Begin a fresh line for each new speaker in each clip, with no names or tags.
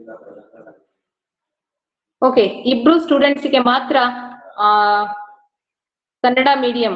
Okay ಇಬ್ರು students ಗೆ ಮಾತ್ರ ಆ Kannada medium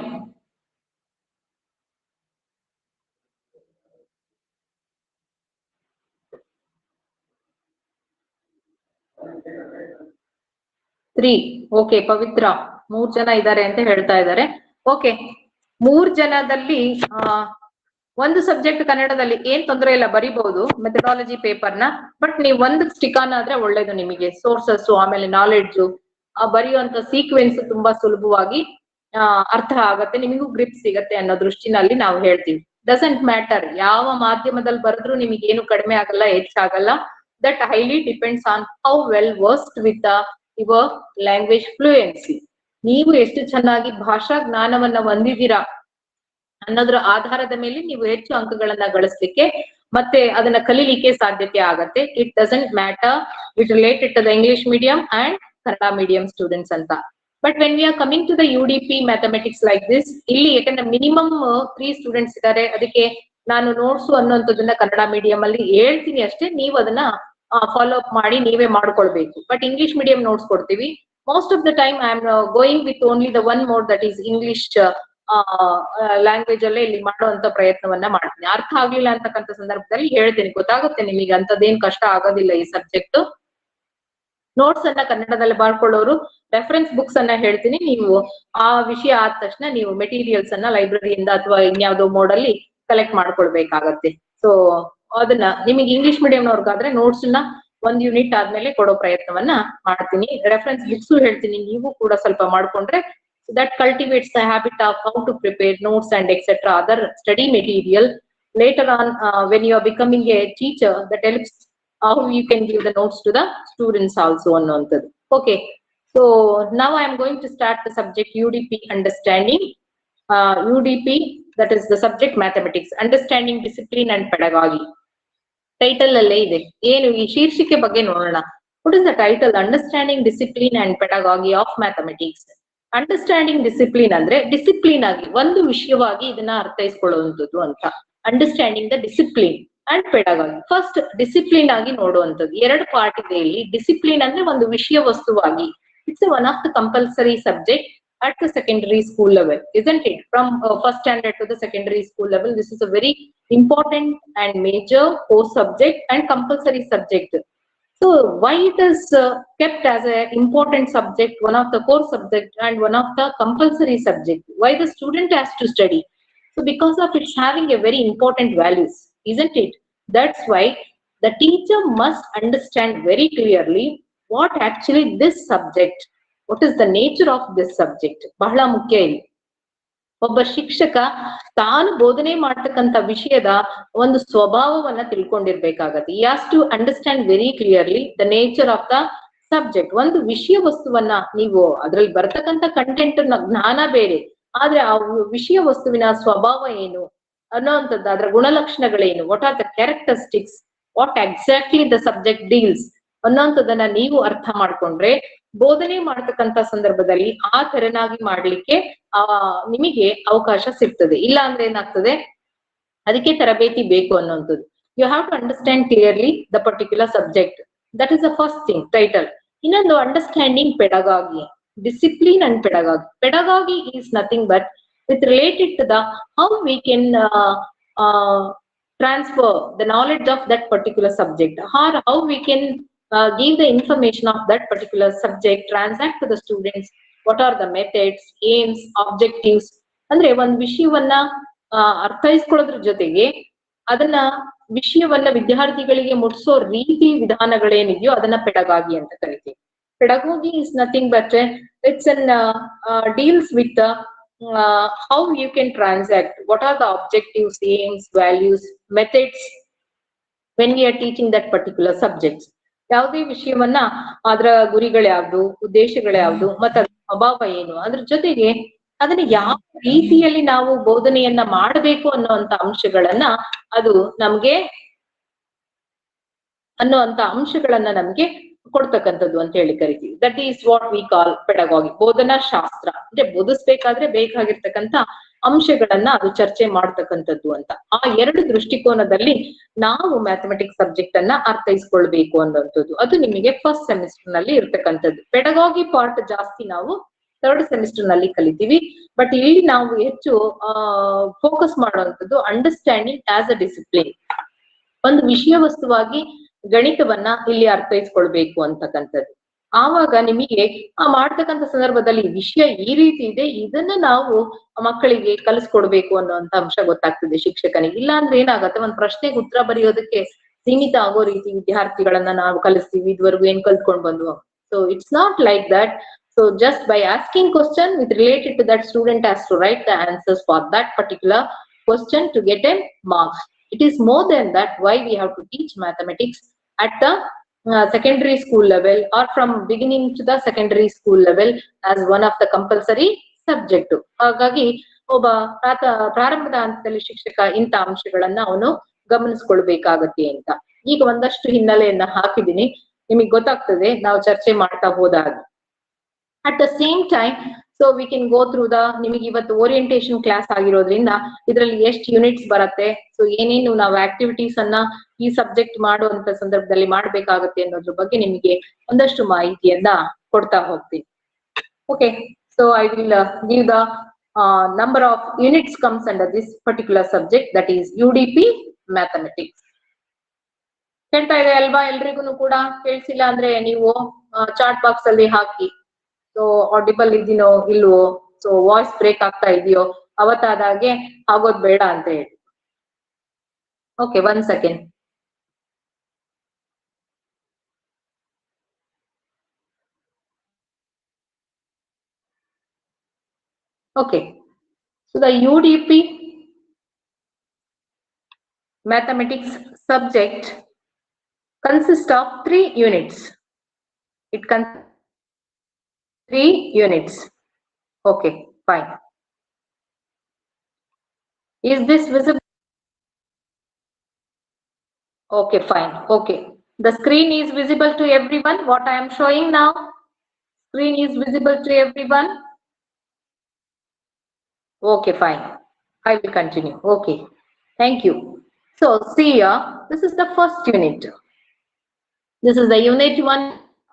three okay Pavithra ಮೂರ್ ಜನ ಇದ್ದಾರೆ ಅಂತ ಹೇಳ್ತಾ ಇದ್ದಾರೆ ಓಕೆ ಮೂರ್ ಜನದಲ್ಲಿ ಆ ಒಂದು ಸಬ್ಜೆಕ್ಟ್ ಕನ್ನಡದಲ್ಲಿ ಏನ್ ತೊಂದರೆ ಇಲ್ಲ ಬರಿಬಹುದು ಮೆಥಡಾಲಜಿ ಪೇಪರ್ ನ ಬಟ್ ನೀವು ಒಂದು ಸ್ಟಿಕ್ ಆನ್ ಆದ್ರೆ ಒಳ್ಳೇದು ನಿಮಗೆ ಸೋರ್ಸಸ್ ಆಮೇಲೆ ನಾಲೆಡ್ಜ್ ಬರೆಯುವಂತ ಸೀಕ್ವೆನ್ಸ್ ತುಂಬಾ ಸುಲಭವಾಗಿ ಆ ಅರ್ಥ ಆಗತ್ತೆ ನಿಮಗೂ ಗ್ರಿಪ್ ಸಿಗತ್ತೆ ಅನ್ನೋ ದೃಷ್ಟಿನಲ್ಲಿ ನಾವು ಹೇಳ್ತೀವಿ ಡಸಂಟ್ ಮ್ಯಾಟರ್ ಯಾವ ಮಾಧ್ಯಮದಲ್ಲಿ ಬರೆದ್ರು ನಿಮಗೆ ಏನು ಕಡಿಮೆ ಆಗಲ್ಲ ಹೆಚ್ಚಾಗಲ್ಲ that highly depends on how well versed with your language fluency ನೀವು ಎಷ್ಟು ಚೆನ್ನಾಗಿ ಭಾಷಾ ಜ್ಞಾನವನ್ನ ಹೊಂದಿದ್ದೀರಾ ಅನ್ನೋದ್ರ ಆಧಾರದ ಮೇಲೆ ನೀವು ಹೆಚ್ಚು ಅಂಕಗಳನ್ನ ಗಳಿಸ್ಲಿಕ್ಕೆ ಮತ್ತೆ ಅದನ್ನ ಕಲೀಲಿಕ್ಕೆ ಸಾಧ್ಯತೆ ಆಗತ್ತೆ it doesn't matter it related to the English medium and Kannada medium students ಅಂತ but when we are coming to the U D P mathematics like this ಇಲ್ಲಿ ಯಾಕಂದ್ರೆ ಮಿನಿಮಮ್ ತ್ರೀ ಸ್ಟೂಡೆಂಟ್ಸ್ ಇದ್ದಾರೆ ಅದಕ್ಕೆ ನಾನು ನೋಟ್ಸು ಅನ್ನುವಂಥದ್ದನ್ನ ಕನ್ನಡ ಮೀಡಿಯಂ ಅಲ್ಲಿ ಹೇಳ್ತೀನಿ ಅಷ್ಟೇ ನೀವು ಅದನ್ನ ಫಾಲೋ ಅಪ್ ಮಾಡಿ ನೀವೇ ಮಾಡ್ಕೊಳ್ಬೇಕು ಬಟ್ ಇಂಗ್ಲಿಷ್ ಮೀಡಿಯಂ ನೋಟ್ಸ್ ಕೊಡ್ತೀವಿ most of the time I am going with only the one mode that is English language ಅಲ್ಲೇ ಇಲ್ಲಿ ಮಾಡುವಂತ ಪ್ರಯತ್ನವನ್ನ ಮಾಡ್ತೀನಿ ಅರ್ಥ ಆಗ್ಲಿಲ್ಲ ಅಂತಕ್ಕಂಥ ಸಂದರ್ಭದಲ್ಲಿ ಹೇಳ್ತೀನಿ ಗೊತ್ತಾಗುತ್ತೆ ನಿಮಗೆ ಅಂತದೇನ್ ಕಷ್ಟ ಆಗೋದಿಲ್ಲ ಈ ಸಬ್ಜೆಕ್ಟ್ ನೋಟ್ಸ್ ಅನ್ನ ಕನ್ನಡದಲ್ಲಿ ಮಾಡ್ಕೊಳ್ಳೋರು ರೆಫರೆನ್ಸ್ ಬುಕ್ಸ್ ಅನ್ನ ಹೇಳ್ತೀನಿ ನೀವು ಆ ವಿಷಯ ಆದ ತಕ್ಷಣ ನೀವು ಮೆಟೀರಿಯಲ್ಸ್ ಅನ್ನ ಲೈಬ್ರರಿಯಿಂದ ಅಥವಾ ಇನ್ಯಾವುದೋ ಮೋಡ್ ಅಲ್ಲಿ ಕಲೆಕ್ಟ್ ಮಾಡ್ಕೊಳ್ಬೇಕಾಗತ್ತೆ ಸೊ ಅದನ್ನ ನಿಮಗೆ ಇಂಗ್ಲಿಷ್ ಮೀಡಿಯಂನವ್ರಿಗಾದ್ರೆ ನೋಟ್ಸ್ ನ ಒಂದ್ ಯೂನಿಟ್ ಆದ್ಮೇಲೆ ಕೊಡೋ ಪ್ರಯತ್ನವನ್ನ ಮಾಡ್ತೀನಿ ರೆಫರೆನ್ಸ್ ಬುಕ್ಸ್ ಹೇಳ್ತೀನಿ ನೀವು ಕೂಡ ಸ್ವಲ್ಪ ಮಾಡ್ಕೊಂಡ್ರೆ that cultivates the habit of how to prepare notes and etcetera other study material later on when you are becoming a teacher that helps how you can give the notes to the students also ಅನ್ನುವಂಥದ್ದು okay so now i am going to start the subject udp understanding uh, udp that is the subject mathematics understanding discipline and pedagogy title ಅಲ್ಲೇ ಇದೆ ಏನು ಈ ಶೀರ್ಷಿಕೆ ಬಗ್ಗೆ ನೋಡೋಣ what is the title understanding discipline and pedagogy of mathematics understanding discipline ಅಂದ್ರೆ discipline ಆಗಿ ಒಂದು ವಿಷಯವಾಗಿ ಇದನ್ನ ಅರ್ಥೈಸ್ಕೊಳ್ಳುವಂಥದ್ದು ಅಂತ understanding the discipline and pedagogy first discipline ಆಗಿ ನೋಡುವಂಥದ್ದು ಎರಡು ಪಾರ್ಟ್ ಇದೆ ಇಲ್ಲಿ ಡಿಸಿಪ್ಲಿನ್ ಅಂದ್ರೆ ಒಂದು ವಿಷಯ ವಸ್ತುವಾಗಿ it's one of the compulsory subject at the secondary school level, isn't it? From uh, first standard to the secondary school level, this is a very important and major core subject and compulsory subject. So why it is uh, kept as a important subject, one of the core subject and one of the compulsory subject? Why the student has to study? So because of it's having a very important values, isn't it? That's why the teacher must understand very clearly what actually this subject what is the nature of this subject ಬಹಳ ಮುಖ್ಯ ಇಲ್ಲಿ ಒಬ್ಬ ಶಿಕ್ಷಕ ತಾನು ಬೋಧನೆ ಮಾಡ್ತಕ್ಕಂಥ ವಿಷಯದ ಒಂದು ಸ್ವಭಾವವನ್ನ ತಿಳ್ಕೊಂಡಿರ್ಬೇಕಾಗತ್ತೆ ಈ has to understand very clearly the nature of the subject ಒಂದು ವಿಷಯ ವಸ್ತುವನ್ನ ನೀವು ಅದ್ರಲ್ಲಿ ಬರ್ತಕ್ಕಂಥ ಕಂಟೆಂಟ್ ಜ್ಞಾನ ಬೇರೆ ಆದ್ರೆ ಆ ವಿಷಯ ವಸ್ತುವಿನ ಸ್ವಭಾವ ಏನು ಅನ್ನೋಂಥದ್ದು ಅದರ ಗುಣಲಕ್ಷಣಗಳೇನು what are the characteristics what exactly the subject deals ಅನ್ನೋಂಥದ್ದನ್ನ ನೀವು ಅರ್ಥ ಮಾಡ್ಕೊಂಡ್ರೆ ಬೋಧನೆ ಮಾಡ್ತಕ್ಕಂತ ಸಂದರ್ಭದಲ್ಲಿ ಆ ತೆರನಾಗಿ ಮಾಡ್ಲಿಕ್ಕೆ ಆ ನಿಮಗೆ ಅವಕಾಶ ಸಿಗ್ತದೆ ಇಲ್ಲ ಅಂದ್ರೆ ಏನಾಗ್ತದೆ ಅದಕ್ಕೆ ತರಬೇತಿ ಬೇಕು ಅನ್ನುವಂಥದ್ದು you have to understand clearly the particular subject that is the first thing title ಇನ್ನೊಂದು understanding pedagogy discipline and pedagogy pedagogy is nothing but with related to the how we can transfer the knowledge of that particular subject or how we can uh, give the information of that particular subject, transact to the students, what are the methods, aims, objectives. ಅಂದ್ರೆ ಒಂದ್ ವಿಷಯವನ್ನ ಅರ್ಥೈಸ್ಕೊಳ್ಳೋದ್ರ ಜೊತೆಗೆ ಅದನ್ನ ವಿಷಯವನ್ನ ವಿದ್ಯಾರ್ಥಿಗಳಿಗೆ ಮುಟ್ಸೋ ರೀತಿ ವಿಧಾನಗಳೇನಿದೆಯೋ ಅದನ್ನ pedagogy ಅಂತ ಕರಿತೀವಿ pedagogy is nothing but it's an deals with how you can transact what are the objectives aims values methods when we are teaching that particular subjects ಯಾವುದೇ ವಿಷಯವನ್ನ ಅದರ ಗುರಿಗಳ್ಯಾವ್ದು ಉದ್ದೇಶಗಳ್ಯಾವ್ದು ಮತ್ತೆ ಅದ್ರ ಸ್ವಭಾವ ಏನು ಅದ್ರ ಜೊತೆಗೆ ಅದನ್ನ ಯಾವ ರೀತಿಯಲ್ಲಿ ನಾವು ಬೋಧನೆಯನ್ನ ಮಾಡಬೇಕು ಅನ್ನುವಂತ ಅಂಶಗಳನ್ನ ಅದು ನಮ್ಗೆ ಅನ್ನುವಂತ ಅಂಶಗಳನ್ನ ನಮ್ಗೆ ಕೊಡ್ತಕ್ಕಂಥದ್ದು ಅಂತ ಹೇಳಿ ಕರಿತೀವಿ that is what we call pedagogy ಬೋಧನಾ ಶಾಸ್ತ್ರ ಅಂದ್ರೆ ಬೋಧಿಸ್ಬೇಕಾದ್ರೆ ಬೇಕಾಗಿರ್ತಕ್ಕಂಥ ಅಂಶಗಳನ್ನ ಅದು ಚರ್ಚೆ ಮಾಡ್ತಕ್ಕಂಥದ್ದು ಅಂತ ಆ ಎರಡು ದೃಷ್ಟಿಕೋನದಲ್ಲಿ ನಾವು ಮ್ಯಾಥಮೆಟಿಕ್ಸ್ ಸಬ್ಜೆಕ್ಟ್ ಅನ್ನ ಅರ್ಥೈಸ್ಕೊಳ್ಬೇಕು ಅನ್ನೋಂಥದ್ದು ಅದು ನಿಮಗೆ ಫಸ್ಟ್ ಸೆಮಿಸ್ಟರ್ ನಲ್ಲಿ ಇರ್ತಕ್ಕಂಥದ್ದು ಪೆಡಗಾಗಿ ಪಾರ್ಟ್ ಜಾಸ್ತಿ ನಾವು ಥರ್ಡ್ ಸೆಮಿಸ್ಟರ್ ನಲ್ಲಿ ಕಲಿತೀವಿ ಬಟ್ ಇಲ್ಲಿ ನಾವು ಹೆಚ್ಚು ಫೋಕಸ್ ಮಾಡುವಂಥದ್ದು ಅಂಡರ್ಸ್ಟ್ಯಾಂಡಿಂಗ್ ಆಸ್ ಅ ಡಿಸಿಪ್ಲಿನ್ ಒಂದು ವಿಷಯ ವಸ್ತುವಾಗಿ ಗಣಿತವನ್ನ ಇಲ್ಲಿ ಅರ್ಥೈಸ್ಕೊಳ್ಬೇಕು ಅಂತಕ್ಕಂಥದ್ದು ಆವಾಗ ನಿಮಗೆ ಆ ಮಾಡ್ತಕ್ಕಂಥ ಸಂದರ್ಭದಲ್ಲಿ ವಿಷಯ ಈ ರೀತಿ ಇದೆ ಇದನ್ನ ನಾವು ಮಕ್ಕಳಿಗೆ ಕಲಿಸ್ಕೊಡ್ಬೇಕು ಅನ್ನುವಂತ ಅಂಶ ಗೊತ್ತಾಗ್ತದೆ ಶಿಕ್ಷಕನಿಗೆ ಇಲ್ಲ ಅಂದ್ರೆ ಏನಾಗತ್ತೆ ಒಂದ್ ಪ್ರಶ್ನೆಗೆ ಉತ್ತರ ಬರೆಯೋದಕ್ಕೆ ಸೀಮಿತ ಆಗೋ ರೀತಿ ವಿದ್ಯಾರ್ಥಿಗಳನ್ನ ನಾವು ಕಲಿಸ್ತೀವಿ ಇದುವರೆಗೂ ಏನ್ ಕಲ್ತ್ಕೊಂಡ್ ಬಂದ್ವು so it's not like that so just by asking question with related to that student has to write the answers for that particular question to get a marks it is more than that why we have to teach mathematics at the uh, secondary school level or from beginning to the secondary school level as one of the compulsory subject ಹಾಗಾಗಿ ಒಬ್ಬ ಪ್ರಾತ ಪ್ರಾರಂಭದ ಹಂತದಲ್ಲಿ ಶಿಕ್ಷಕ ಇಂಥ ಅಂಶಗಳನ್ನ ಅವನು ಗಮನಿಸ್ಕೊಳ್ಬೇಕಾಗತ್ತೆ ಅಂತ ಈಗ ಒಂದಷ್ಟು ಹಿನ್ನೆಲೆಯನ್ನ ಹಾಕಿದೀನಿ ನಿಮಗೆ ಗೊತ್ತಾಗ್ತದೆ ನಾವು ಚರ್ಚೆ ಮಾಡ್ತಾ ಹೋದಾಗ at the same time so we can go through the ನಿಮಗೆ ಇವತ್ತು ಓರಿಯಂಟೇಶನ್ ಕ್ಲಾಸ್ ಆಗಿರೋದ್ರಿಂದ ಇದರಲ್ಲಿ ಎಷ್ಟು ಯೂನಿಟ್ಸ್ ಬರುತ್ತೆ ಸೊ ಏನೇನು ನಾವು ಆಕ್ಟಿವಿಟೀಸ್ ಅನ್ನ ಈ ಸಬ್ಜೆಕ್ಟ್ ಮಾಡುವಂತ ಸಂದರ್ಭದಲ್ಲಿ ಮಾಡ್ಬೇಕಾಗತ್ತೆ ಅನ್ನೋದ್ರ ಬಗ್ಗೆ ನಿಮಗೆ ಒಂದಷ್ಟು ಮಾಹಿತಿಯನ್ನ ಕೊಡ್ತಾ ಹೋಗ್ತೀನಿ okay so I will give the number of units comes under this particular subject that is U D P mathematics ಕೇಳ್ತಾ ಇದೆ ಅಲ್ವಾ ಎಲ್ರಿಗೂ ಕೂಡ ಕೇಳಿಸಿಲ್ಲ ಅಂದ್ರೆ ನೀವು ಚಾಟ್ ಬಾಕ್ಸ್ ಅಲ್ಲಿ ಹಾಕಿ ಸೊ ಆಡಿಬಲ್ ಇದೀನೋ ಇಲ್ವೋ ಸೊ ವಾಯ್ಸ್ ಬ್ರೇಕ್ ಆಗ್ತಾ ಇದೆಯೋ ಅವತ್ತಾದಾಗೆ ಆಗೋದ್ ಬೇಡ ಅಂತ ಹೇಳಿ okay one second okay so the U D P mathematics subject consists of three units. It consists three units. Okay, fine. Is this visible? Okay, fine. Okay. The screen is visible to everyone. What I am showing now, screen is visible to everyone. Okay, fine. I will continue. Okay. Thank you. So see here, this is the first unit. This is the unit one.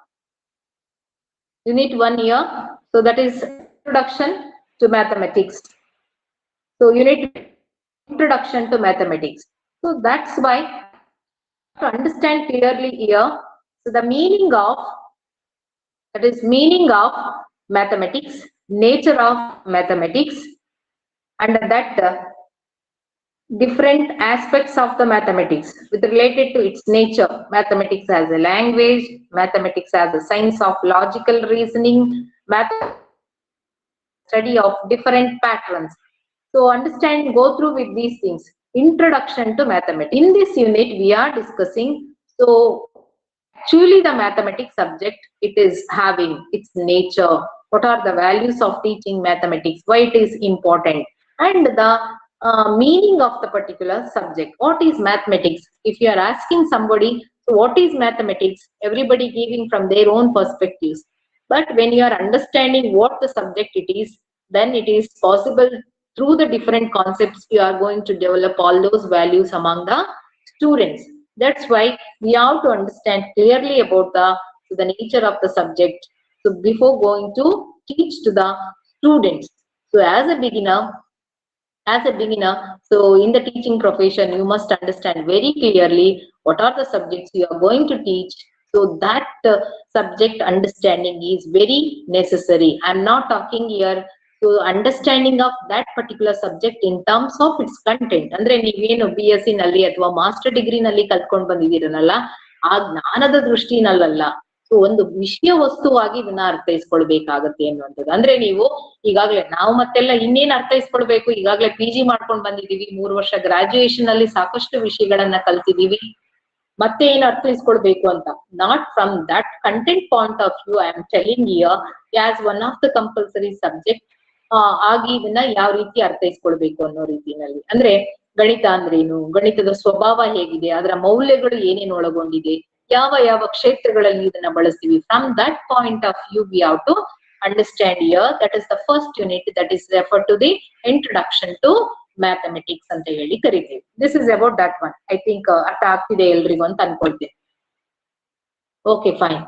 Unit one here. So that is introduction to mathematics. So unit introduction to mathematics. So that's why to understand clearly here. So the meaning of that is meaning of mathematics, nature of mathematics, and that uh, different aspects of the mathematics with related to its nature mathematics as a language mathematics as a science of logical reasoning math study of different patterns so understand go through with these things introduction to mathematics in this unit we are discussing so actually the mathematics subject it is having its nature what are the values of teaching mathematics why it is important and the uh, meaning of the particular subject. What is mathematics? If you are asking somebody, so what is mathematics? Everybody giving from their own perspectives. But when you are understanding what the subject it is, then it is possible through the different concepts you are going to develop all those values among the students. That's why we have to understand clearly about the, the nature of the subject. So before going to teach to the students. So as a beginner, as a beginner so in the teaching profession you must understand very clearly what are the subjects you are going to teach so that uh, subject understanding is very necessary i'm not talking here so understanding of that particular subject in terms of its content ಅಂದ್ರೆ ನೀವೇನು B S C ನಲ್ಲಿ ಅಥವಾ master degree ನಲ್ಲಿ ಕಲ್ತ್ಕೊಂಡ್ ಬಂದಿದ್ದೀರನಲ್ಲ ಆ ಜ್ಞಾನದ ದೃಷ್ಟಿನಲ್ಲ so ಒಂದು ವಿಷಯ ವಸ್ತುವಾಗಿ ಇದನ್ನ ಅರ್ಥೈಸ್ಕೊಳ್ಬೇಕಾಗತ್ತೆ ಅನ್ನುವಂಥದ್ದು ಅಂದ್ರೆ ನೀವು ಈಗಾಗ್ಲೇ ನಾವು ಮತ್ತೆಲ್ಲ ಇನ್ನೇನ್ ಅರ್ಥೈಸ್ಕೊಳ್ಬೇಕು ಈಗಾಗ್ಲೇ ಪಿ ಜಿ ಮಾಡ್ಕೊಂಡ್ ಬಂದಿದೀವಿ ಮೂರು ವರ್ಷ ಗ್ರಾಜುಯೇಷನ್ ಅಲ್ಲಿ ಸಾಕಷ್ಟು ವಿಷಯಗಳನ್ನ ಕಲ್ತಿದೀವಿ ಮತ್ತೆ ಏನ್ ಅರ್ಥೈಸ್ಕೊಳ್ಬೇಕು ಅಂತ not from that content point of view I am telling here as one of the compulsory subject ಆಗಿ ಇದನ್ನ ಯಾವ ರೀತಿ ಅರ್ಥೈಸ್ಕೊಳ್ಬೇಕು ಅನ್ನೋ ರೀತಿನಲ್ಲಿ ಅಂದ್ರೆ ಗಣಿತ ಅಂದ್ರೇನು ಗಣಿತದ ಸ್ವಭಾವ ಹೇಗಿದೆ ಅದರ ಮೌಲ್ಯಗಳು ಏನೇನು ಒಳಗೊಂಡಿದೆ ಯಾವ ಯಾವ ಕ್ಷೇತ್ರಗಳಲ್ಲಿ ಇದನ್ನ ಬಳಸ್ತೀವಿ from that point of view we have to understand here. That is the first unit that is referred to the introduction to mathematics ಅಂತ ಹೇಳಿ ಕರಿತೀವಿ. This is about that one. I think uh, ಅರ್ಥ ಆಗ್ತಿದೆ ಎಲ್ರಿಗೂ ಅಂತ ಅನ್ಕೊಳ್ತೀನಿ. Okay, fine.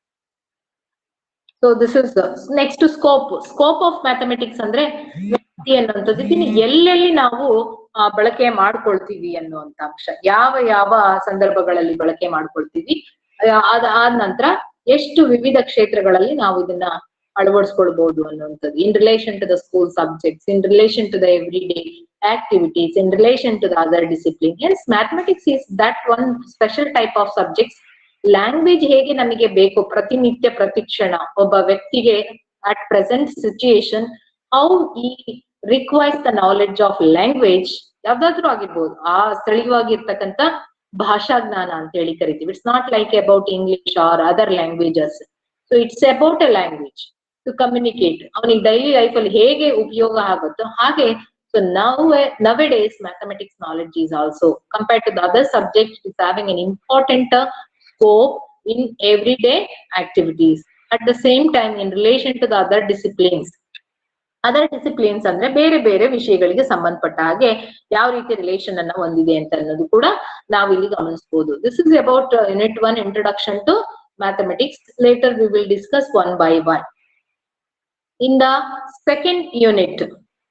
So this is the next to scope. Scope of mathematics ಅಂದ್ರೆ ವ್ಯಾಪ್ತಿ ಅನ್ನುವಂಥದ್ದು ಇದನ್ನ ಎಲ್ಲೆಲ್ಲಿ ನಾವು ಆ, ಬಳಕೆ ಮಾಡ್ಕೊಳ್ತೀವಿ ಅನ್ನುವಂತ ಅಂಶ ಯಾವ ಯಾವ ಸಂದರ್ಭಗಳಲ್ಲಿ ಬಳಕೆ ಮಾಡ್ಕೊಳ್ತೀವಿ ಆ, ಅದ ಆದ ನಂತರ ಎಷ್ಟು ವಿವಿಧ ಕ್ಷೇತ್ರಗಳಲ್ಲಿ ನಾವು ಇದನ್ನ ಅಳವಡಿಸ್ಕೊಳ್ಬಹುದು ಅನ್ನುವಂಥದ್ದು in relation to the school subjects in relation to the every day activities in relation to the other discipline as mathematics is that one special type of subjects language ಹೇಗೆ ನಮಗೆ ಬೇಕು ಪ್ರತಿನಿತ್ಯ ಪ್ರತಿಕ್ಷಣ ಒಬ್ಬ ವ್ಯಕ್ತಿಗೆ ಅಟ್ ಪ್ರೆಸೆಂಟ್ ಸಿಚುಯೇಷನ್ ಹೌ ಈ requires the knowledge of language ಯಾವ್ದಾದ್ರು ಆಗಿರ್ಬೋದು ಆ ಸ್ಥಳೀಯವಾಗಿರ್ತಕ್ಕಂಥ ಭಾಷಾ ಜ್ಞಾನ ಅಂತ ಹೇಳಿ ಕರಿತೀವಿ it's not like about English or other languages so it's about A language to communicate ಅವನಿಗೆ ಡೈಲಿ ಲೈಫ್ ಅಲ್ಲಿ ಹೇಗೆ ಉಪಯೋಗ ಆಗುತ್ತೋ ಹಾಗೆ ಸೊ ನಾವು nowadays mathematics knowledge is also compared to the other subject is having an important scope in everyday activities. At the same time, in relation to the other disciplines, other disciplines ಅಂದ್ರೆ ಬೇರೆ ಬೇರೆ ವಿಷಯಗಳಿಗೆ ಸಂಬಂಧಪಟ್ಟ ಹಾಗೆ ಯಾವ ರೀತಿ relation ಅನ್ನ ಹೊಂದಿದೆ ಅಂತ ಅನ್ನೋದು ಕೂಡ ನಾವು ಇಲ್ಲಿ ಗಮನಿಸಬಹುದು this is about unit one introduction to mathematics later we will discuss one by one in the second unit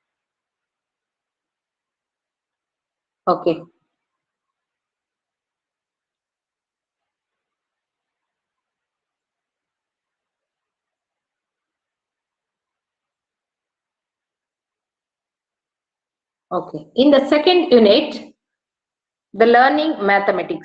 okay Okay. In the second unit, the learning mathematics.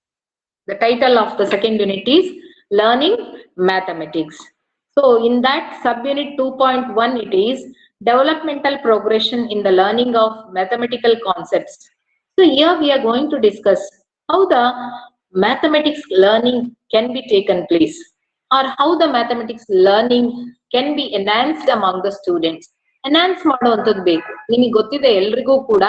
The title of the second unit is learning mathematics. So in that subunit 2.1, it is developmental progression in the learning of mathematical concepts. So here we are going to discuss how the mathematics learning can be taken place or how the mathematics learning can be enhanced among the students. Enhance ಮಾಡುವಂಥದ್ದು ಬೇಕು ನಿಮಗೆ ಗೊತ್ತಿದೆ ಎಲ್ರಿಗೂ ಕೂಡ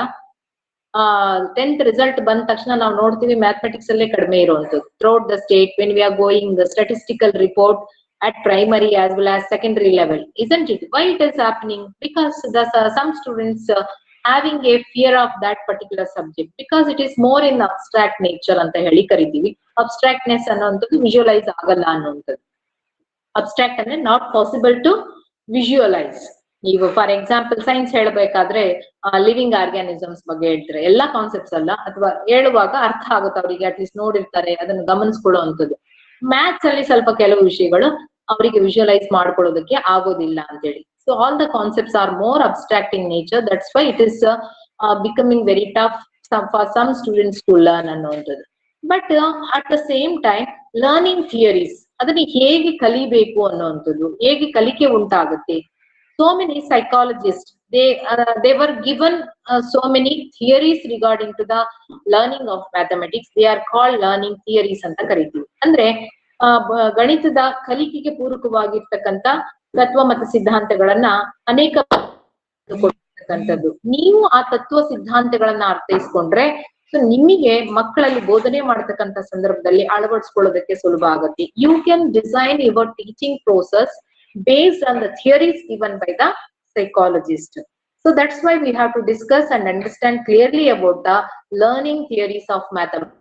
ಆ tenth result ಬಂದ ತಕ್ಷಣ ನಾವು ನೋಡ್ತೀವಿ ಮ್ಯಾಥಮೆಟಿಕ್ಸ್ ಅಲ್ಲೇ ಕಡಿಮೆ ಇರುವಂತದ್ದು throughout the state when we are going statistical report at primary as well as secondary level isn't it why it is happening because the some students uh, having a fear of that particular subject because it is more in abstract nature ಅಂತ ಹೇಳಿ ಕರಿತೀವಿ ಅಬ್ಸ್ಟ್ರಾಕ್ಟ್ನೆಸ್ ಅನ್ನೋಂಥದ್ದು visualise ಆಗಲ್ಲ ಅನ್ನುವಂಥದ್ದು abstract ಅಂದ್ರೆ not possible to visualise ನೀವು for example science ಹೇಳಬೇಕಾದ್ರೆ living organisms ಬಗ್ಗೆ ಹೇಳ್ತಾರೆ ಎಲ್ಲಾ ಕಾನ್ಸೆಪ್ಟ್ಸ್ ಅಲ್ಲ ಅಥವಾ ಹೇಳುವಾಗ ಅರ್ಥ ಆಗುತ್ತೆ ಅವರಿಗೆ ಅಟ್ಲೀಸ್ಟ್ ನೋಡಿರ್ತಾರೆ ಅದನ್ನು ಗಮನಿಸ್ಕೊಳ್ಳುವಂಥದ್ದು ಮ್ಯಾಥ್ಸ್ ಅಲ್ಲಿ ಸ್ವಲ್ಪ ಕೆಲವು ವಿಷಯಗಳು ಅವರಿಗೆ ವಿಜುವಲೈಸ್ ಮಾಡ್ಕೊಳ್ಳೋದಕ್ಕೆ ಆಗೋದಿಲ್ಲ ಅಂತೇಳಿ so all the concepts are more abstract in nature that's why it is becoming very tough for some students to learn ಅನ್ನುವಂಥದ್ದು but at the same time learning theories ಅದನ್ನ ಹೇಗೆ ಕಲಿಬೇಕು ಅನ್ನುವಂಥದ್ದು ಹೇಗೆ ಕಲಿಕೆ ಉಂಟಾಗುತ್ತೆ so many psychologists they uh, they were given uh, so many theories regarding to the learning of mathematics they are called learning theories ಅಂತ ಕರಿತೀವಿ ಅಂದ್ರೆ ಆ, ಬ- ಗಣಿತದ ಕಲಿಕೆಗೆ ಪೂರಕವಾಗಿರ್ತಕ್ಕಂಥ ತತ್ವ ಮತ್ತು ಸಿದ್ಧಾಂತಗಳನ್ನ ಅನೇಕ ಕೊಡ್ತಕ್ಕಂಥದ್ದು ನೀವು ಆ ತತ್ವ ಸಿದ್ಧಾಂತಗಳನ್ನ ಅರ್ಥೈಸ್ಕೊಂಡ್ರೆ ಸೊ ನಿಮಗೆ ಮಕ್ಕಳಲ್ಲಿ ಬೋಧನೆ ಮಾಡತಕ್ಕಂಥ ಸಂದರ್ಭದಲ್ಲಿ ಅಳವಡಿಸ್ಕೊಳ್ಳೋದಕ್ಕೆ ಸುಲಭ ಆಗುತ್ತೆ you can design your teaching process based on the theories given by the psychologist. So that's why we have to discuss and understand clearly about the learning theories of mathematics.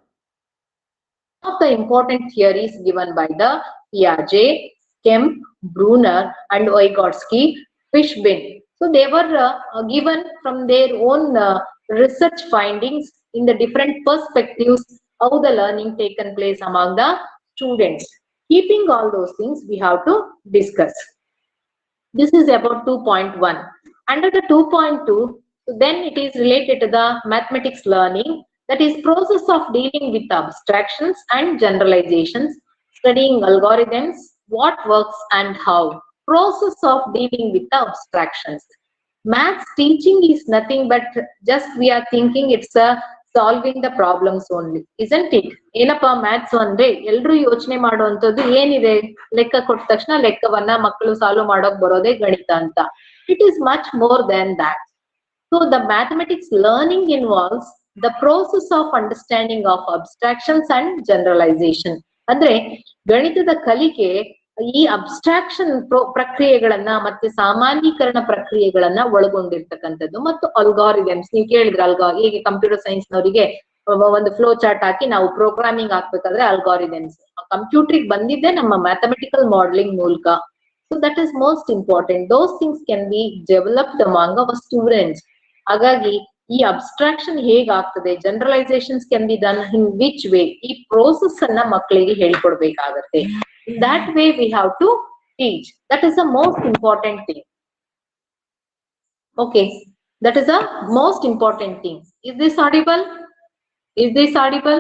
One of the important theories given by the Piaget, Kemp, Brunner, and Vygotsky, Fishbin. So they were uh, given from their own uh, research findings in the different perspectives how the learning taken place among the students. Keeping all those things, we have to discuss. This is about 2.1. Under the 2.2, then it is related to the mathematics learning, that is process of dealing with abstractions and generalizations, studying algorithms, what works and how. Process of dealing with the abstractions. Maths teaching is nothing but just we are thinking it's a solving the problems only isn't it ಏನಪ್ಪಾ maths ಅಂದ್ರೆ ಎಲ್ರು ಯೋಚನೆ ಮಾಡುವಂತದ್ದು ಏನಿದೆ ಲೆಕ್ಕ ಕೊಟ್ಟ ತಕ್ಷಣ ಲೆಕ್ಕವನ್ನ ಮಕ್ಕಳು ಸಾಲ್ವ್ ಮಾಡೋಕ್ ಬರೋದೇ ಗಣಿತ ಅಂತ it is much more than that so the mathematics learning involves the process of understanding of abstractions and generalisation ಅಂದ್ರೆ ಗಣಿತದ ಕಲಿಕೆ ಈ ಅಬ್ಸ್ಟ್ರಾಕ್ಷನ್ ಪ್ರಕ್ರಿಯೆಗಳನ್ನ ಮತ್ತೆ ಸಾಮಾನ್ಯೀಕರಣ ಪ್ರಕ್ರಿಯೆಗಳನ್ನ ಒಳಗೊಂಡಿರ್ತಕ್ಕಂಥದ್ದು ಮತ್ತು ಅಲ್ಗಾರಿದಮ್ಸ್ ನೀವು ಕೇಳಿದ್ರೆ ಅಲ್ಗಾ ಹೇಗೆ ಕಂಪ್ಯೂಟರ್ ಸೈನ್ಸ್ ನವರಿಗೆ ಒಂದು ಫ್ಲೋ ಚಾರ್ಟ್ ಹಾಕಿ ನಾವು ಪ್ರೋಗ್ರಾಮಿಂಗ್ ಹಾಕ್ಬೇಕಾದ್ರೆ ಅಲ್ಗಾರಿದಮ್ಸ್ ಕಂಪ್ಯೂಟರ್ ಬಂದಿದ್ದೆ ನಮ್ಮ ಮ್ಯಾಥಮೆಟಿಕಲ್ ಮಾಡೆಲಿಂಗ್ ಮೂಲಕ so that is most important those things can be developed among our students ಹಾಗಾಗಿ ಈ ಅಬ್ಸ್ಟ್ರಾಕ್ಷನ್ ಹೇಗಾಗ್ತದೆ generalisations can be done in which way ಈ ಪ್ರೋಸೆಸ್ ಅನ್ನ ಮಕ್ಕಳಿಗೆ ಹೇಳ್ಕೊಡ್ಬೇಕಾಗತ್ತೆ in that way we have to teach that is the most important thing okay that is the most important thing is this audible is this audible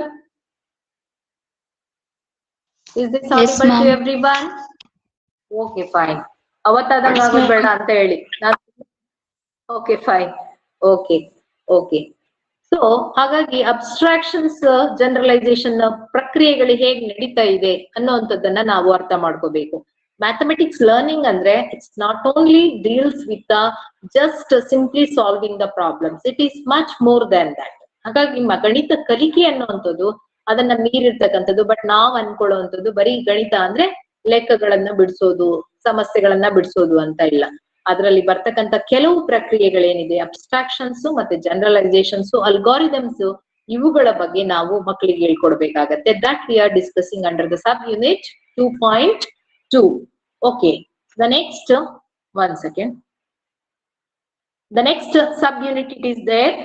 is this
Yes,
audible to
ma'am.
everyone okay fine ಅವತ್ತಾದಂಗ ಆಗೋದ್ ಬೇಡ ಅಂತ ಹೇಳಿ okay fine okay okay so ಹಾಗಾಗಿ abstractions generalisation ಪ್ರಕ್ರಿಯೆಗಳು ಹೇಗ್ ನಡೀತಾ ಇದೆ ಅನ್ನೋಂಥದ್ದನ್ನ ನಾವು ಅರ್ಥ ಮಾಡ್ಕೋಬೇಕು ಮ್ಯಾಥಮೆಟಿಕ್ಸ್ ಲರ್ನಿಂಗ್ ಅಂದ್ರೆ it's not only deals with just simply solving the problems it is much more than that ಹಾಗಾಗಿ ಮ- ಗಣಿತ ಕಲಿಕೆ ಅನ್ನುವಂಥದ್ದು ಅದನ್ನ ಮೀರಿರ್ತಕ್ಕಂಥದ್ದು ಬಟ್ ನಾವ್ ಅನ್ಕೊಳ್ಳುವಂಥದ್ದು ಬರೀ ಗಣಿತ ಅಂದ್ರೆ ಲೆಕ್ಕಗಳನ್ನ ಬಿಡಿಸೋದು ಸಮಸ್ಯೆಗಳನ್ನ ಬಿಡಿಸೋದು ಅಂತ ಇಲ್ಲ ಅದರಲ್ಲಿ ಬರ್ತಕ್ಕಂತ ಕೆಲವು ಪ್ರಕ್ರಿಯೆಗಳೇನಿದೆ ಅಬ್ಸ್ಟ್ರಾಕ್ಷನ್ಸ್ ಮತ್ತೆ ಜನರಲೈಸೇಷನ್ಸ್ ಅಲ್ಗಾರಿದಮ್ಸ್ ಇವುಗಳ ಬಗ್ಗೆ ನಾವು ಮಕ್ಕಳಿಗೆ ಹೇಳ್ಕೊಡ್ಬೇಕಾಗತ್ತೆ that we are discussing under the sub unit two point two okay the next one second the next sub unit it is there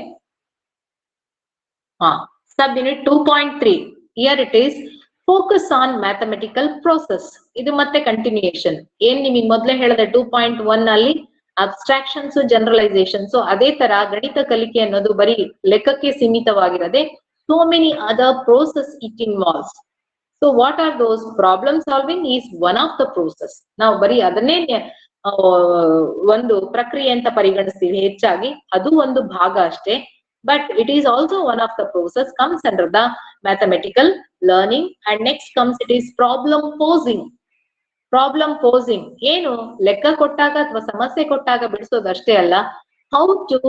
ಹಾ sub unit two point three here it is focus on mathematical process ಇದು ಮತ್ತೆ continuation ಏನ್ ನಿಮಗೆ ಮೊದ್ಲೇ ಹೇಳಿದೆ two point one ಅಲ್ಲಿ abstractions generalisations ಅದೇ ತರ ಗಣಿತ ಕಲಿಕೆ ಅನ್ನೋದು ಬರೀ ಲೆಕ್ಕಕ್ಕೆ ಸೀಮಿತವಾಗಿರದೆ so many other process it involves so what are those problem solving is one of the process ನಾವು ಬರೀ ಅದನ್ನೇ ಆ, ಒಂದು ಪ್ರಕ್ರಿಯೆ ಅಂತ ಪರಿಗಣಿಸ್ತೀವಿ ಹೆಚ್ಚಾಗಿ ಅದು ಒಂದು ಭಾಗ ಅಷ್ಟೇ but it is also one of the process comes under the mathematical learning and next comes it is problem posing problem posing ಏನು ಲೆಕ್ಕ ಕೊಟ್ಟಾಗ ಅಥವಾ ಸಮಸ್ಯೆ ಕೊಟ್ಟಾಗ ಬಿಡಿಸೋದು ಅಷ್ಟೇ ಅಲ್ಲ how to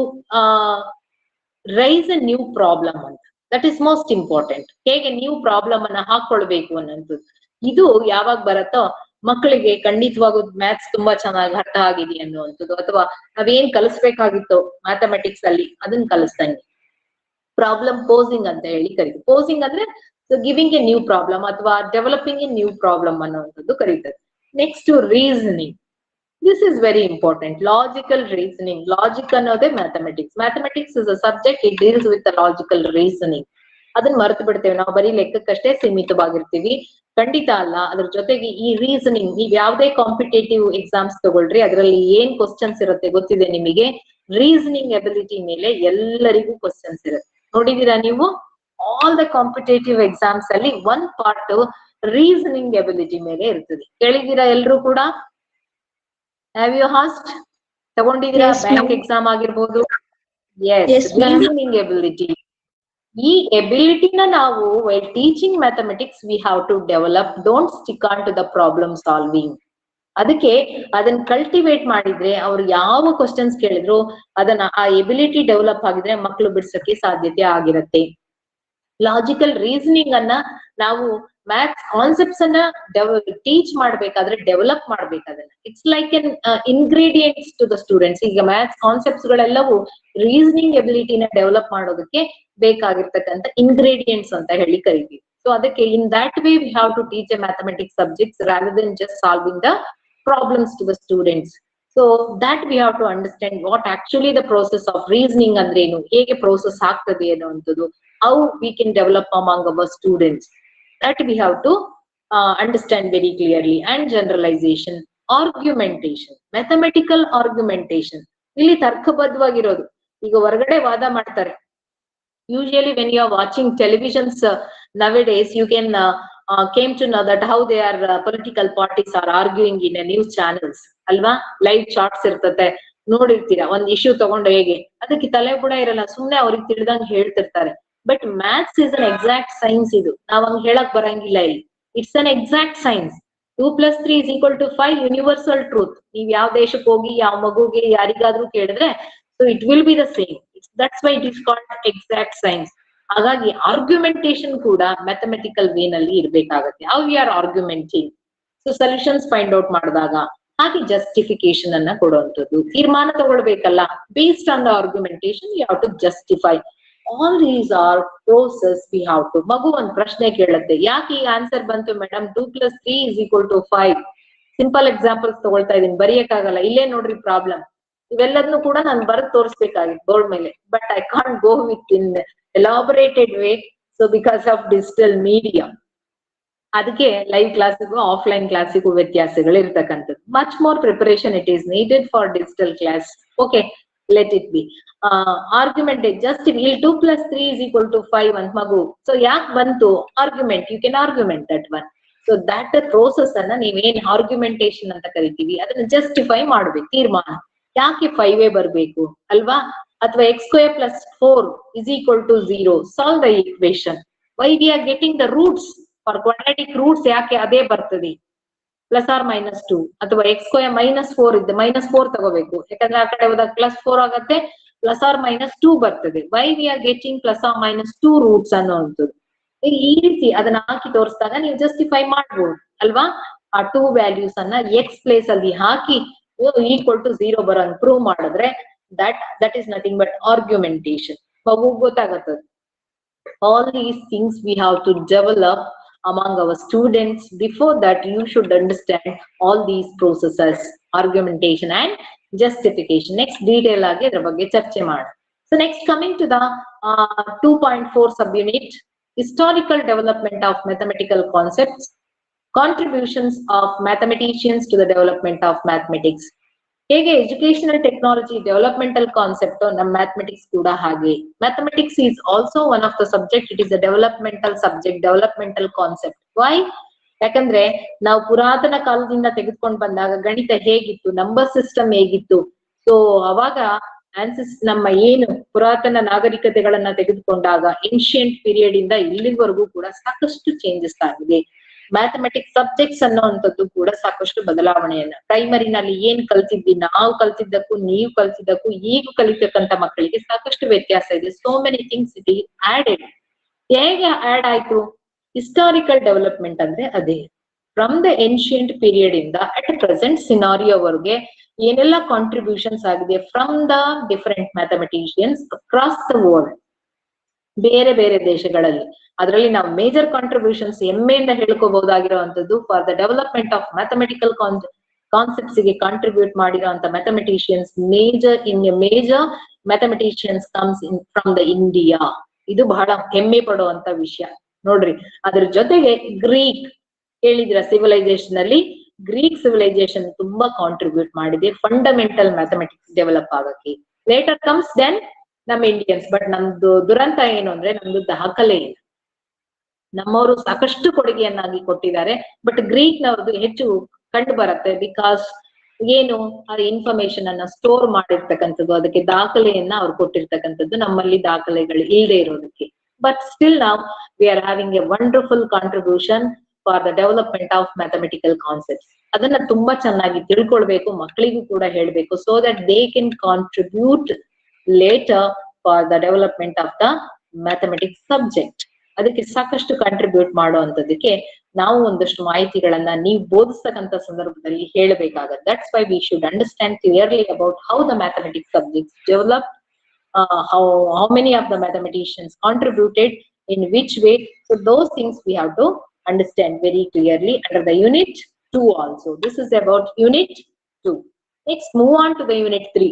raise a new problem ಅಂತ ದಟ್ ಇಸ್ ಮೋಸ್ಟ್ ಇಂಪಾರ್ಟೆಂಟ್ ಹೇಗೆ ನ್ಯೂ ಪ್ರಾಬ್ಲಮ್ ಅನ್ನ ಹಾಕೊಳ್ಬೇಕು ಅನ್ನೋದು ಇದು ಯಾವಾಗ ಬರತ್ತೋ ಮಕ್ಕಳಿಗೆ ಖಂಡಿತವಾಗೂ ಮ್ಯಾಥ್ಸ್ ತುಂಬಾ ಚೆನ್ನಾಗಿ ಅರ್ಥ ಆಗಿದೆ ಅನ್ನುವಂಥದ್ದು ಅಥವಾ ನಾವೇನ್ ಕಲಿಸ್ಬೇಕಾಗಿತ್ತು ಮ್ಯಾಥಮೆಟಿಕ್ಸ್ ಅಲ್ಲಿ ಅದನ್ನ ಕಲಿಸ್ದಂಗೆ ಪ್ರಾಬ್ಲಮ್ ಪೋಸಿಂಗ್ ಅಂತ ಹೇಳಿ ಕರೀತೀವಿ ಪೋಸಿಂಗ್ ಅಂದ್ರೆ ಗಿವಿಂಗ್ ಎ ನ್ಯೂ ಪ್ರಾಬ್ಲಮ್ ಅಥವಾ ಡೆವಲಪಿಂಗ್ ಎ ನ್ಯೂ ಪ್ರಾಬ್ಲಮ್ ಅನ್ನುವಂಥದ್ದು ಕರೀತಾರೆ next reasoning this is very important logical reasoning logic ಅನ್ನೋದೇ mathematics mathematics is a subject it deals with logical reasoning ಅದನ್ನ ಮರೆತು ಬಿಡ್ತೇವೆ ನಾವು ಬರೀ ಲೆಕ್ಕಕ್ಕಷ್ಟೇ ಸೀಮಿತವಾಗಿರ್ತೀವಿ ಖಂಡಿತ ಅಲ್ಲ ಅದ್ರ ಜೊತೆಗೆ ಈ ರೀಸನಿಂಗ್ ನೀವ್ ಯಾವ್ದೇ ಕಾಂಪಿಟೇಟಿವ್ ಎಕ್ಸಾಮ್ಸ್ ತಗೊಳ್ರಿ ಅದರಲ್ಲಿ ಏನ್ ಕ್ವಶನ್ಸ್ ಇರುತ್ತೆ ಗೊತ್ತಿದೆ ನಿಮಗೆ ರೀಸನಿಂಗ್ ಎಬಿಲಿಟಿ ಮೇಲೆ ಎಲ್ಲರಿಗೂ ಕ್ವಶನ್ಸ್ ಇರುತ್ತೆ ನೋಡಿದೀರಾ ನೀವು ಆಲ್ ದ ಕಾಂಪಿಟೇಟಿವ್ ಎಕ್ಸಾಮ್ಸ್ ಅಲ್ಲಿ ಒನ್ ಪಾರ್ಟ್ ರೀಸನಿಂಗ್ ಎಬಿಲಿಟಿ ಮೇಲೆ ಇರ್ತದೆ ಕೇಳಿದೀರಾ ಎಲ್ರು ಕೂಡ ಹ್ಯಾವ್ ಯು ಹಾಸ್ಟ್ ತಗೊಂಡಿದ್ದೀರಾ
Yes,
ಬ್ಯಾಂಕ್
ma'am.
ಎಕ್ಸಾಮ್ ಆಗಿರ್ಬೋದು yes
Yes, ma'am.
Reasoning ability ಈ ಎಬಿಲಿಟಿನ ನಾವು while teaching mathematics we have to develop don't stick on to the problem solving ಅದಕ್ಕೆ ಅದನ್ನ ಕಲ್ಟಿವೇಟ್ ಮಾಡಿದ್ರೆ ಅವ್ರು ಯಾವ ಕ್ವಶನ್ಸ್ ಕೇಳಿದ್ರು ಅದನ್ನ ಆ ಎಬಿಲಿಟಿ ಡೆವಲಪ್ ಆಗಿದ್ರೆ ಮಕ್ಕಳು ಬಿಡ್ಸಕ್ಕೆ ಸಾಧ್ಯತೆ ಆಗಿರತ್ತೆ ಲಾಜಿಕಲ್ ರೀಸನಿಂಗ್ ಅನ್ನ ನಾವು ಮ್ಯಾಥ್ಸ್ ಕಾನ್ಸೆಪ್ಟ್ಸ್ ಅನ್ನ ಟೀಚ್ ಮಾಡ್ಬೇಕಾದ್ರೆ ಡೆವಲಪ್ ಮಾಡ್ಬೇಕು ಅದನ್ನ it's like an ingredients to the students ಈಗ ಮ್ಯಾಥ್ಸ್ ಕಾನ್ಸೆಪ್ಟ್ಸ್ ಗಳೆಲ್ಲವೂ ರೀಸನಿಂಗ್ ಎಬಿಲಿಟಿನ ಡೆವಲಪ್ ಮಾಡೋದಕ್ಕೆ ಬೇಕಾಗಿರ್ತಕ್ಕಂಥ ಇಂಗ್ರೀಡಿಯೆಂಟ್ಸ್ ಅಂತ ಹೇಳಿ ಕರಿತೀವಿ ಸೊ ಅದಕ್ಕೆ in that way we have to teach a mathematics subjects rather than just solving the problems to the students so that we have to understand what actually the process of reasoning ಅಂದ್ರೆ ಏನು ಹೇಗೆ process ಆಗ್ತದೆ ಅನ್ನುವಂಥದ್ದು how we can develop among our students that we have to understand very clearly and generalisation argumentation mathematical argumentation ಇಲ್ಲಿ ತರ್ಕಬದ್ಧವಾಗಿರೋದು ಈಗ ಹೊರಗಡೆ ವಾದ ಮಾಡ್ತಾರೆ usually when you are watching televisions uh, nowadays you can uh, uh, came to know that how they are uh, political parties are arguing in a news channels ಅಲ್ವಾ live shorts ಇರ್ತತೆ ನೋಡಿರ್ತೀರಾ ಒಂದ್ ಇಶ್ಯೂ ತಗೊಂಡು ಹೇಗೆ ಅದಕ್ಕೆ ತಲೆ ಕೂಡ ಇರಲ್ಲ ಸುಮ್ನೆ ಅವ್ರಿಗೆ ತಿಳಿದಂಗ್ ಹೇಳ್ತಿರ್ತಾರೆ but maths is an exact science ಇದು ನಾವ್ ಹಂಗ್ ಹೇಳಕ್ ಬರಂಗಿಲ್ಲ ಇಲ್ಲಿ it's an exact science two plus three is equal to five universal truth ನೀವ್ ಯಾವ ದೇಶಕ್ಕೆ ಹೋಗಿ ಯಾವ ಮಗುಗೆ ಯಾರಿಗಾದ್ರೂ ಕೇಳಿದ್ರೆ so it will be the same that's why it is called exact science ಹಾಗಾಗಿ ಆರ್ಗ್ಯುಮೆಂಟೇಶನ್ ಕೂಡ ಮ್ಯಾಥಮೆಟಿಕಲ್ ವೇ ನಲ್ಲಿ ಇರ್ಬೇಕಾಗತ್ತೆ how we are argumenting so solutions find out ಮಾಡಿದಾಗ ಹಾಗೆ ಜಸ್ಟಿಫಿಕೇಶನ್ ಅನ್ನ ಕೊಡುವಂಥದ್ದು ತೀರ್ಮಾನ ತಗೊಳ್ಬೇಕಲ್ಲ based on the argumentation you have to justify all these are process we have to ಮಗು ಒಂದ್ ಪ್ರಶ್ನೆ ಕೇಳುತ್ತೆ ಯಾಕೆ ಈ ಆನ್ಸರ್ ಬಂತು madam two plus three is equal to five simple examples ತಗೊಳ್ತಾ ಇದೀನಿ ಬರೆಯಕ್ಕಾಗಲ್ಲ ಇಲ್ಲೇ ನೋಡ್ರಿ ಪ್ರಾಬ್ಲಮ್ ಇವೆಲ್ಲದನ್ನು ಕೂಡ ನಾನು ಬರೆದು ತೋರಿಸ್ಬೇಕಾಗಿತ್ತು ಬೋರ್ಡ್ ಮೇಲೆ but I can't go with in elaborated way so because of digital media ಅದಕ್ಕೆ ಲೈವ್ ಕ್ಲಾಸಿಗೂ ಆಫ್ಲೈನ್ ಕ್ಲಾಸಿಗೂ ವ್ಯತ್ಯಾಸಗಳು ಇರ್ತಕ್ಕಂಥದ್ದು much more preparation it is needed for digital class okay let it be argument just ಇಲ್ಲಿ two plus three is equal to five ಅಂತ ಮಗು so ಯಾಕೆ ಬಂತು argument you can argument that one so that process ಅನ್ನ ನೀವೇನ್ ಆರ್ಗ್ಯುಮೆಂಟೇಶನ್ ಅಂತ ಕರಿತೀವಿ ಅದನ್ನ ಜಸ್ಟಿಫೈ ಮಾಡ್ಬೇಕು ತೀರ್ಮಾನ ಯಾಕೆ ಫೈವ್ ಬರ್ಬೇಕು ಅಲ್ವಾ ಅಥವಾ x square plus four is equal to zero solve the equation why we are getting the roots for quadratic roots ಯಾಕೆ ಅದೇ ಬರ್ತದೆ ಪ್ಲಸ್ ಆರ್ ಮೈನಸ್ ಟು ಅಥವಾ ಎಕ್ಸ್ ಸ್ಕ್ವೇರ್ ಮೈನಸ್ ಫೋರ್ ಇದ್ದೆ ಮೈನಸ್ ಫೋರ್ ತಗೋಬೇಕು ಯಾಕಂದ್ರೆ ಆ ಕಡೆ ಹೋದಾಗ ಪ್ಲಸ್ ಫೋರ್ ಆಗತ್ತೆ ಪ್ಲಸ್ ಆರ್ ಮೈನಸ್ ಟೂ ಬರ್ತದೆ why we are getting plus or minus two roots ಅನ್ನುವಂಥದ್ದು ಈ ರೀತಿ ಅದನ್ನ ಹಾಕಿ ತೋರಿಸಿದಾಗ ನೀವು ಜಸ್ಟಿಫೈ ಮಾಡ್ಬೋದು ಅಲ್ವಾ ಆ ಟೂ ವ್ಯಾಲ್ಯೂಸ್ ಅನ್ನ ಎಕ್ಸ್ ಪ್ಲೇಸ್ ಅಲ್ಲಿ ಹಾಕಿ ಈಕ್ವಲ್ ಟು ಝೀರೋ ಬರೋಂಗ್ ಪ್ರೂವ್ ಮಾಡಿದ್ರೆ that that is nothing but argumentation ಮಗು ಗೊತ್ತಾಗತ್ತದ all these things we have to develop among our students before that you should understand all these processes argumentation and justification next detail ಆಗಿ ಅದ್ರ ಬಗ್ಗೆ ಚರ್ಚೆ ಮಾಡ so next coming to the uh, 2.4 subunit historical development of mathematical concepts contributions of mathematicians to the development of mathematics ಹೇಗೆ educational technology developmental concept ನಮ್ಮ mathematics ಕೂಡ ಹಾಗೆ mathematics is also one of the subject it is a developmental subject developmental concept why ಯಾಕಂದ್ರೆ ನಾವು ಪುರಾತನ ಕಾಲದಿಂದ ತೆಗೆದುಕೊಂಡು ಬಂದಾಗ ಗಣಿತ ಹೇಗಿತ್ತು ನಂಬರ್ ಸಿಸ್ಟಮ್ ಹೇಗಿತ್ತು ಸೊ ಅವಾಗ ಆನ್ಸಸ್ ನಮ್ಮ ಏನು ಪುರಾತನ ನಾಗರಿಕತೆಗಳನ್ನ ತೆಗೆದುಕೊಂಡಾಗ ಏನ್ಶಿಯಂಟ್ ಪೀರಿಯಡ್ ಇಂದ ಇಲ್ಲಿವರೆಗೂ ಕೂಡ ಸಾಕಷ್ಟು ಚೇಂಜಸ್ ಆಗಿದೆ ಮ್ಯಾಥಮೆಟಿಕ್ಸ್ ಸಬ್ಜೆಕ್ಟ್ಸ್ ಅನ್ನೋಂಥದ್ದು ಕೂಡ ಸಾಕಷ್ಟು ಬದಲಾವಣೆಯನ್ನ ಪ್ರೈಮರಿನಲ್ಲಿ ಏನ್ ಕಲ್ತಿದ್ವಿ ನಾವು ಕಲ್ತಿದ್ದಕ್ಕೂ ನೀವು ಕಲ್ತಿದ್ದಕ್ಕೂ ಈಗ ಕಲಿತಕ್ಕಂತ ಮಕ್ಕಳಿಗೆ ಸಾಕಷ್ಟು ವ್ಯತ್ಯಾಸ ಇದೆ so many things it is added ಹೇಗೆ ಆಡ್ ಆಯ್ತು ಹಿಸ್ಟಾರಿಕಲ್ ಡೆವಲಪ್ಮೆಂಟ್ ಅಂದ್ರೆ ಅದೇ ಫ್ರಮ್ ದ ಏನ್ಶಿಯಂಟ್ ಪೀರಿಯಡ್ ಇಂದ ಅಟ್ ಪ್ರೆಸೆಂಟ್ ಸಿನಾರಿಯೋವರೆಗೆ ಏನೆಲ್ಲ ಕಾಂಟ್ರಿಬ್ಯೂಷನ್ಸ್ ಆಗಿದೆ from the different mathematicians across the world ಬೇರೆ ಬೇರೆ ದೇಶಗಳಲ್ಲಿ ಅದರಲ್ಲಿ ನಾವು ಮೇಜರ್ ಕಾಂಟ್ರಿಬ್ಯೂಷನ್ಸ್ ಹೆಮ್ಮೆಯಿಂದ ಹೇಳ್ಕೋಬಹುದಾಗಿರುವಂತದ್ದು for the development of mathematical concepts ಗೆ ಕಾಂಟ್ರಿಬ್ಯೂಟ್ ಮಾಡಿರುವಂತ mathematicians major in a major mathematicians comes in from the India ಇದು ಬಹಳ ಹೆಮ್ಮೆ ಪಡುವಂತ ವಿಷಯ ನೋಡ್ರಿ ಅದ್ರ ಜೊತೆಗೆ ಗ್ರೀಕ್ ಹೇಳಿದ್ರ ಸಿವಿಲೈಸೇಷನ್ ಅಲ್ಲಿ ಗ್ರೀಕ್ ಸಿವಿಲೈಸೇಷನ್ ತುಂಬಾ ಕಾಂಟ್ರಿಬ್ಯೂಟ್ ಮಾಡಿದೆ ಫಂಡಮೆಂಟಲ್ ಮ್ಯಾಥಮೆಟಿಕ್ಸ್ ಡೆವಲಪ್ ಆಗಕ್ಕೆ ಲೇಟರ್ ಕಮ್ಸ್ ದೆನ್ ನಮ್ಮ ಇಂಡಿಯನ್ಸ್ ಬಟ್ ನಮ್ದು ದುರಂತ ಏನು ಅಂದ್ರೆ ನಮ್ದು ದಾಖಲೆ ಇಲ್ಲ ನಮ್ಮವರು ಸಾಕಷ್ಟು ಕೊಡುಗೆಯನ್ನಾಗಿ ಕೊಟ್ಟಿದ್ದಾರೆ ಬಟ್ ಗ್ರೀಕ್ ನವ್ರದ್ದು ಹೆಚ್ಚು ಕಂಡು ಬರುತ್ತೆ ಬಿಕಾಸ್ ಏನು ಆ ಇನ್ಫಾರ್ಮೇಶನ್ ಅನ್ನ ಸ್ಟೋರ್ ಮಾಡಿರ್ತಕ್ಕಂಥದ್ದು ಅದಕ್ಕೆ ದಾಖಲೆಯನ್ನ ಅವ್ರು ಕೊಟ್ಟಿರ್ತಕ್ಕಂಥದ್ದು ನಮ್ಮಲ್ಲಿ ದಾಖಲೆಗಳು ಇಲ್ಲದೆ ಇರೋದಕ್ಕೆ ಬಟ್ ಸ್ಟಿಲ್ ನಾವು we are having a wonderful contribution for the development of mathematical concepts ಅದನ್ನ ತುಂಬಾ ಚೆನ್ನಾಗಿ ತಿಳ್ಕೊಳ್ಬೇಕು ಮಕ್ಕಳಿಗೂ ಕೂಡ ಹೇಳ್ಬೇಕು so that they can contribute later for the development of the mathematics subject ಅದಕ್ಕೆ ಸಾಕಷ್ಟು ಕಾಂಟ್ರಿಬ್ಯೂಟ್ ಮಾಡುವಂತದಕ್ಕೆ ನಾವು ಒಂದಷ್ಟು ಮಾಹಿತಿಗಳನ್ನ ನೀವು ಬೋಧಿಸ್ತಕ್ಕಂತ ಸಂದರ್ಭದಲ್ಲಿ ಹೇಳಬೇಕಾಗತ್ತೆ that's why we should understand clearly about how the mathematics subjects develop how how many of the mathematicians contributed in which way so those things we have to understand very clearly under the unit 2 also this is about unit 2 next move on to the unit 3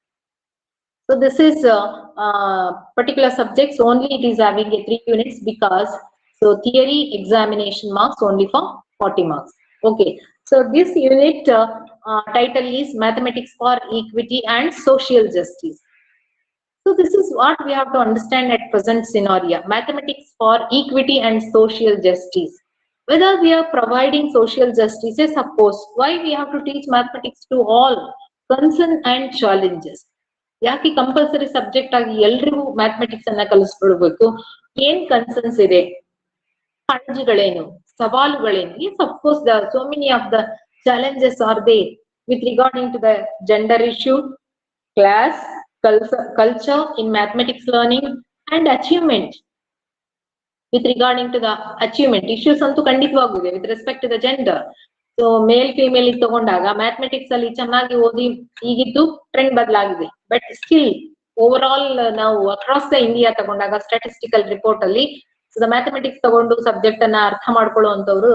so this is uh, uh, particular subjects only it is having a three units because so theory examination marks only for 40 marks okay so this unit uh, uh, title is mathematics for equity and social justice so this is what we have to understand at present scenario mathematics for equity and social justice whether we are providing social justice yes of course why we have to teach mathematics to all concern and challenges ಯಾಕೆ compulsory subject ಆಗಿ ಎಲ್ರಿಗೂ mathematics ಅನ್ನ ಕಲಿಸ್ಕೊಡ್ಬೇಕು ಏನ್ concerns ಇದೆ ಕಾಳಜಿಗಳೇನು ಸವಾಲುಗಳೇನು yes of course the so many of the challenges are they with regarding to the gender issue class culture in mathematics learning and achievement with regarding to the achievement issues ಅಂತೂ ಖಂಡಿತವಾಗಿದೆ with respect to the gender so male female ತಗೊಂಡಾಗ mathematics ಅಲ್ಲಿ ಚೆನ್ನಾಗಿ ಓದಿ ಈಗಿದ್ದು trend ಬದಲಾಗಿದೆ but still over all ನಾವು across the India ತಗೊಂಡಾಗ ಸ್ಟಾಟಿಸ್ಟಿಕಲ್ ರಿಪೋರ್ಟ್ ಅಲ್ಲಿ ಸೊ ಮ್ಯಾಥಮೆಟಿಕ್ಸ್ ತಗೊಂಡು ಸಬ್ಜೆಕ್ಟ್ ಅನ್ನ ಅರ್ಥ ಮಾಡ್ಕೊಳ್ಳುವಂತವ್ರು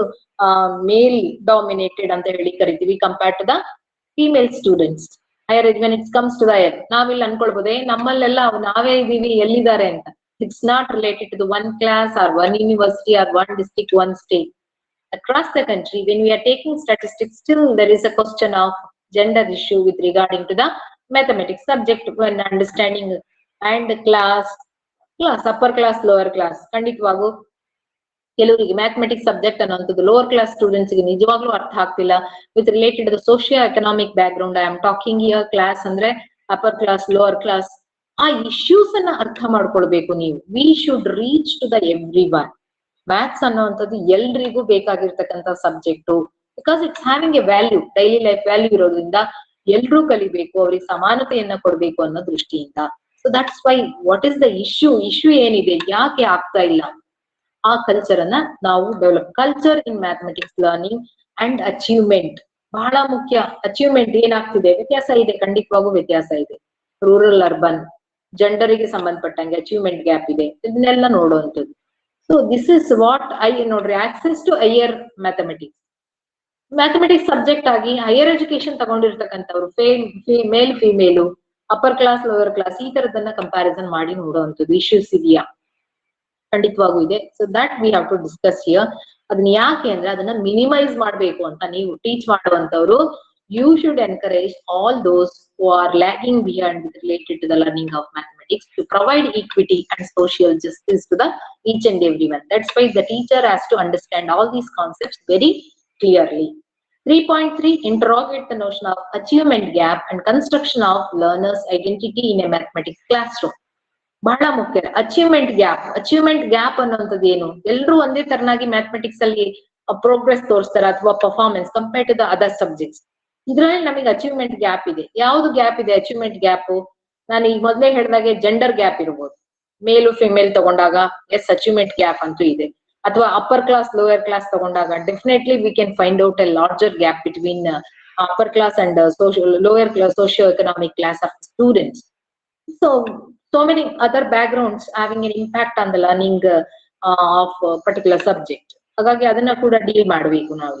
ಮೇಲ್ ಡಾಮಿನೇಟೆಡ್ ಅಂತ ಹೇಳಿ ಕರಿತೀವಿ compare to the female students higher when it's comes to the higher ನಾವಿಲ್ಲಿ ಅನ್ಕೊಳ್ಬೋದೇ ನಮ್ಮಲ್ಲೆಲ್ಲ ನಾವೇ ಇದೀವಿ ಎಲ್ಲಿದ್ದಾರೆ ಅಂತ it's not related to one class R one university or one district one state across the country when we are taking statistics still there is a question of gender issue with regarding to the mathematics subject when understanding and class class upper class lower class ಖಂಡಿತವಾಗೂ ಕೆಲವರಿಗೆ ಮ್ಯಾಥಮೆಟಿಕ್ಸ್ ಸಬ್ಜೆಕ್ಟ್ ಅನ್ನೋಂಥದ್ದು lower class students ಗೆ ನಿಜವಾಗ್ಲೂ ಅರ್ಥ ಆಗ್ತಿಲ್ಲ with related the socio economic background I am talking here class ಅಂದ್ರೆ ಅಪರ್ ಕ್ಲಾಸ್ ಲೋವರ್ ಕ್ಲಾಸ್ ಆ ಇಶ್ಯೂಸ್ ಅನ್ನ ಅರ್ಥ ಮಾಡ್ಕೊಳ್ಬೇಕು ನೀವು we should reach to the every one maths ಅನ್ನುವಂಥದ್ದು ಎಲ್ರಿಗೂ ಬೇಕಾಗಿರ್ತಕ್ಕಂಥ subject because it's having a value daily life value ಇರೋದ್ರಿಂದ ಎಲ್ರೂ ಕಲಿಬೇಕು ಅವ್ರಿಗೆ ಸಮಾನತೆಯನ್ನ ಕೊಡ್ಬೇಕು ಅನ್ನೋ ದೃಷ್ಟಿಯಿಂದ so that's why what is the issue issue ಏನಿದೆ ಯಾಕೆ ಆಗ್ತಾ ಇಲ್ಲ ಆ ಕಲ್ಚರ್ ಅನ್ನ ನಾವು develop culture in mathematics learning and achievement ಬಹಳ ಮುಖ್ಯ ಅಚೀವ್ಮೆಂಟ್ ಏನಾಗ್ತಿದೆ ವ್ಯತ್ಯಾಸ ಇದೆ ಖಂಡಿತವಾಗೂ ವ್ಯತ್ಯಾಸ ಇದೆ ರೂರಲ್ ಅರ್ಬನ್ ಜೆಂಡರಿಗೆ ಸಂಬಂಧಪಟ್ಟಂಗೆ ಅಚೀವ್ಮೆಂಟ್ ಗ್ಯಾಪ್ ಇದೆ ಇದನ್ನೆಲ್ಲ ನೋಡುವಂಥದ್ದು so this is what I ನೋಡ್ರಿ access to higher mathematics mathematics subject ಆಗಿ ಹೈಯರ್ ಎಜುಕೇಶನ್ ತಗೊಂಡಿರ್ತಕ್ಕಂಥವ್ರು male female upper class lower class ಈ ತರದನ್ನ ಕಂಪ್ಯಾರಿಸನ್ ಮಾಡಿ ನೋಡುವಂಥದ್ದು ಇಶ್ಯೂಸ್ ಇದೆಯಾ ಖಂಡಿತವಾಗೂ ಇದೆ so that we have to discuss here ಅದನ್ನ ಯಾಕೆ ಅಂದ್ರೆ ಅದನ್ನ ಮಿನಿಮೈಸ್ ಮಾಡ್ಬೇಕು ಅಂತ ನೀವು ಟೀಚ್ ಮಾಡುವಂತವ್ರು you should encourage all those who are lagging beyond with related to the learning of mathematics to provide equity and social justice to the each and everyone. That's why the teacher has to understand all these concepts very clearly. 3.3 interrogate the notion of achievement gap and construction of learner's identity in a mathematics classroom. ಬಹಳ ಮುಖ್ಯ achievement gap achievement gap ಅನ್ನೋಂಥದ್ದು ಏನು ಎಲ್ರೂ ಒಂದೇ ತರನಾಗಿ mathematics ಅಲ್ಲಿ progress ತೋರಿಸ್ತಾರ ಅಥವಾ performance compare to the other subjects ಇದ್ರಲ್ಲಿ ನಮಗೆ ಅಚೀವ್ಮೆಂಟ್ ಗ್ಯಾಪ್ ಇದೆ ಯಾವ್ದು ಗ್ಯಾಪ್ ಇದೆ ಅಚೀವ್ಮೆಂಟ್ ಗ್ಯಾಪ್ ನಾನು ಈಗ ಮೊದಲೇ ಹೇಳಿದಾಗೆ ಜೆಂಡರ್ ಗ್ಯಾಪ್ ಇರ್ಬೋದು ಮೇಲು ಫಿಮೇಲ್ ತಗೊಂಡಾಗ ಎಸ್ ಅಚೀವ್ಮೆಂಟ್ ಗ್ಯಾಪ್ ಅಂತೂ ಇದೆ ಅಥವಾ ಅಪ್ಪರ್ ಕ್ಲಾಸ್ ಲೋಯರ್ ಕ್ಲಾಸ್ ತಗೊಂಡಾಗ definitely we can find out a larger gap between upper class and lower class socio economic class of students so so many other backgrounds having an impact on the learning uh, of a particular subject ಹಾಗಾಗಿ ಅದನ್ನ ಕೂಡ deal ಮಾಡ್ಬೇಕು ನಾವು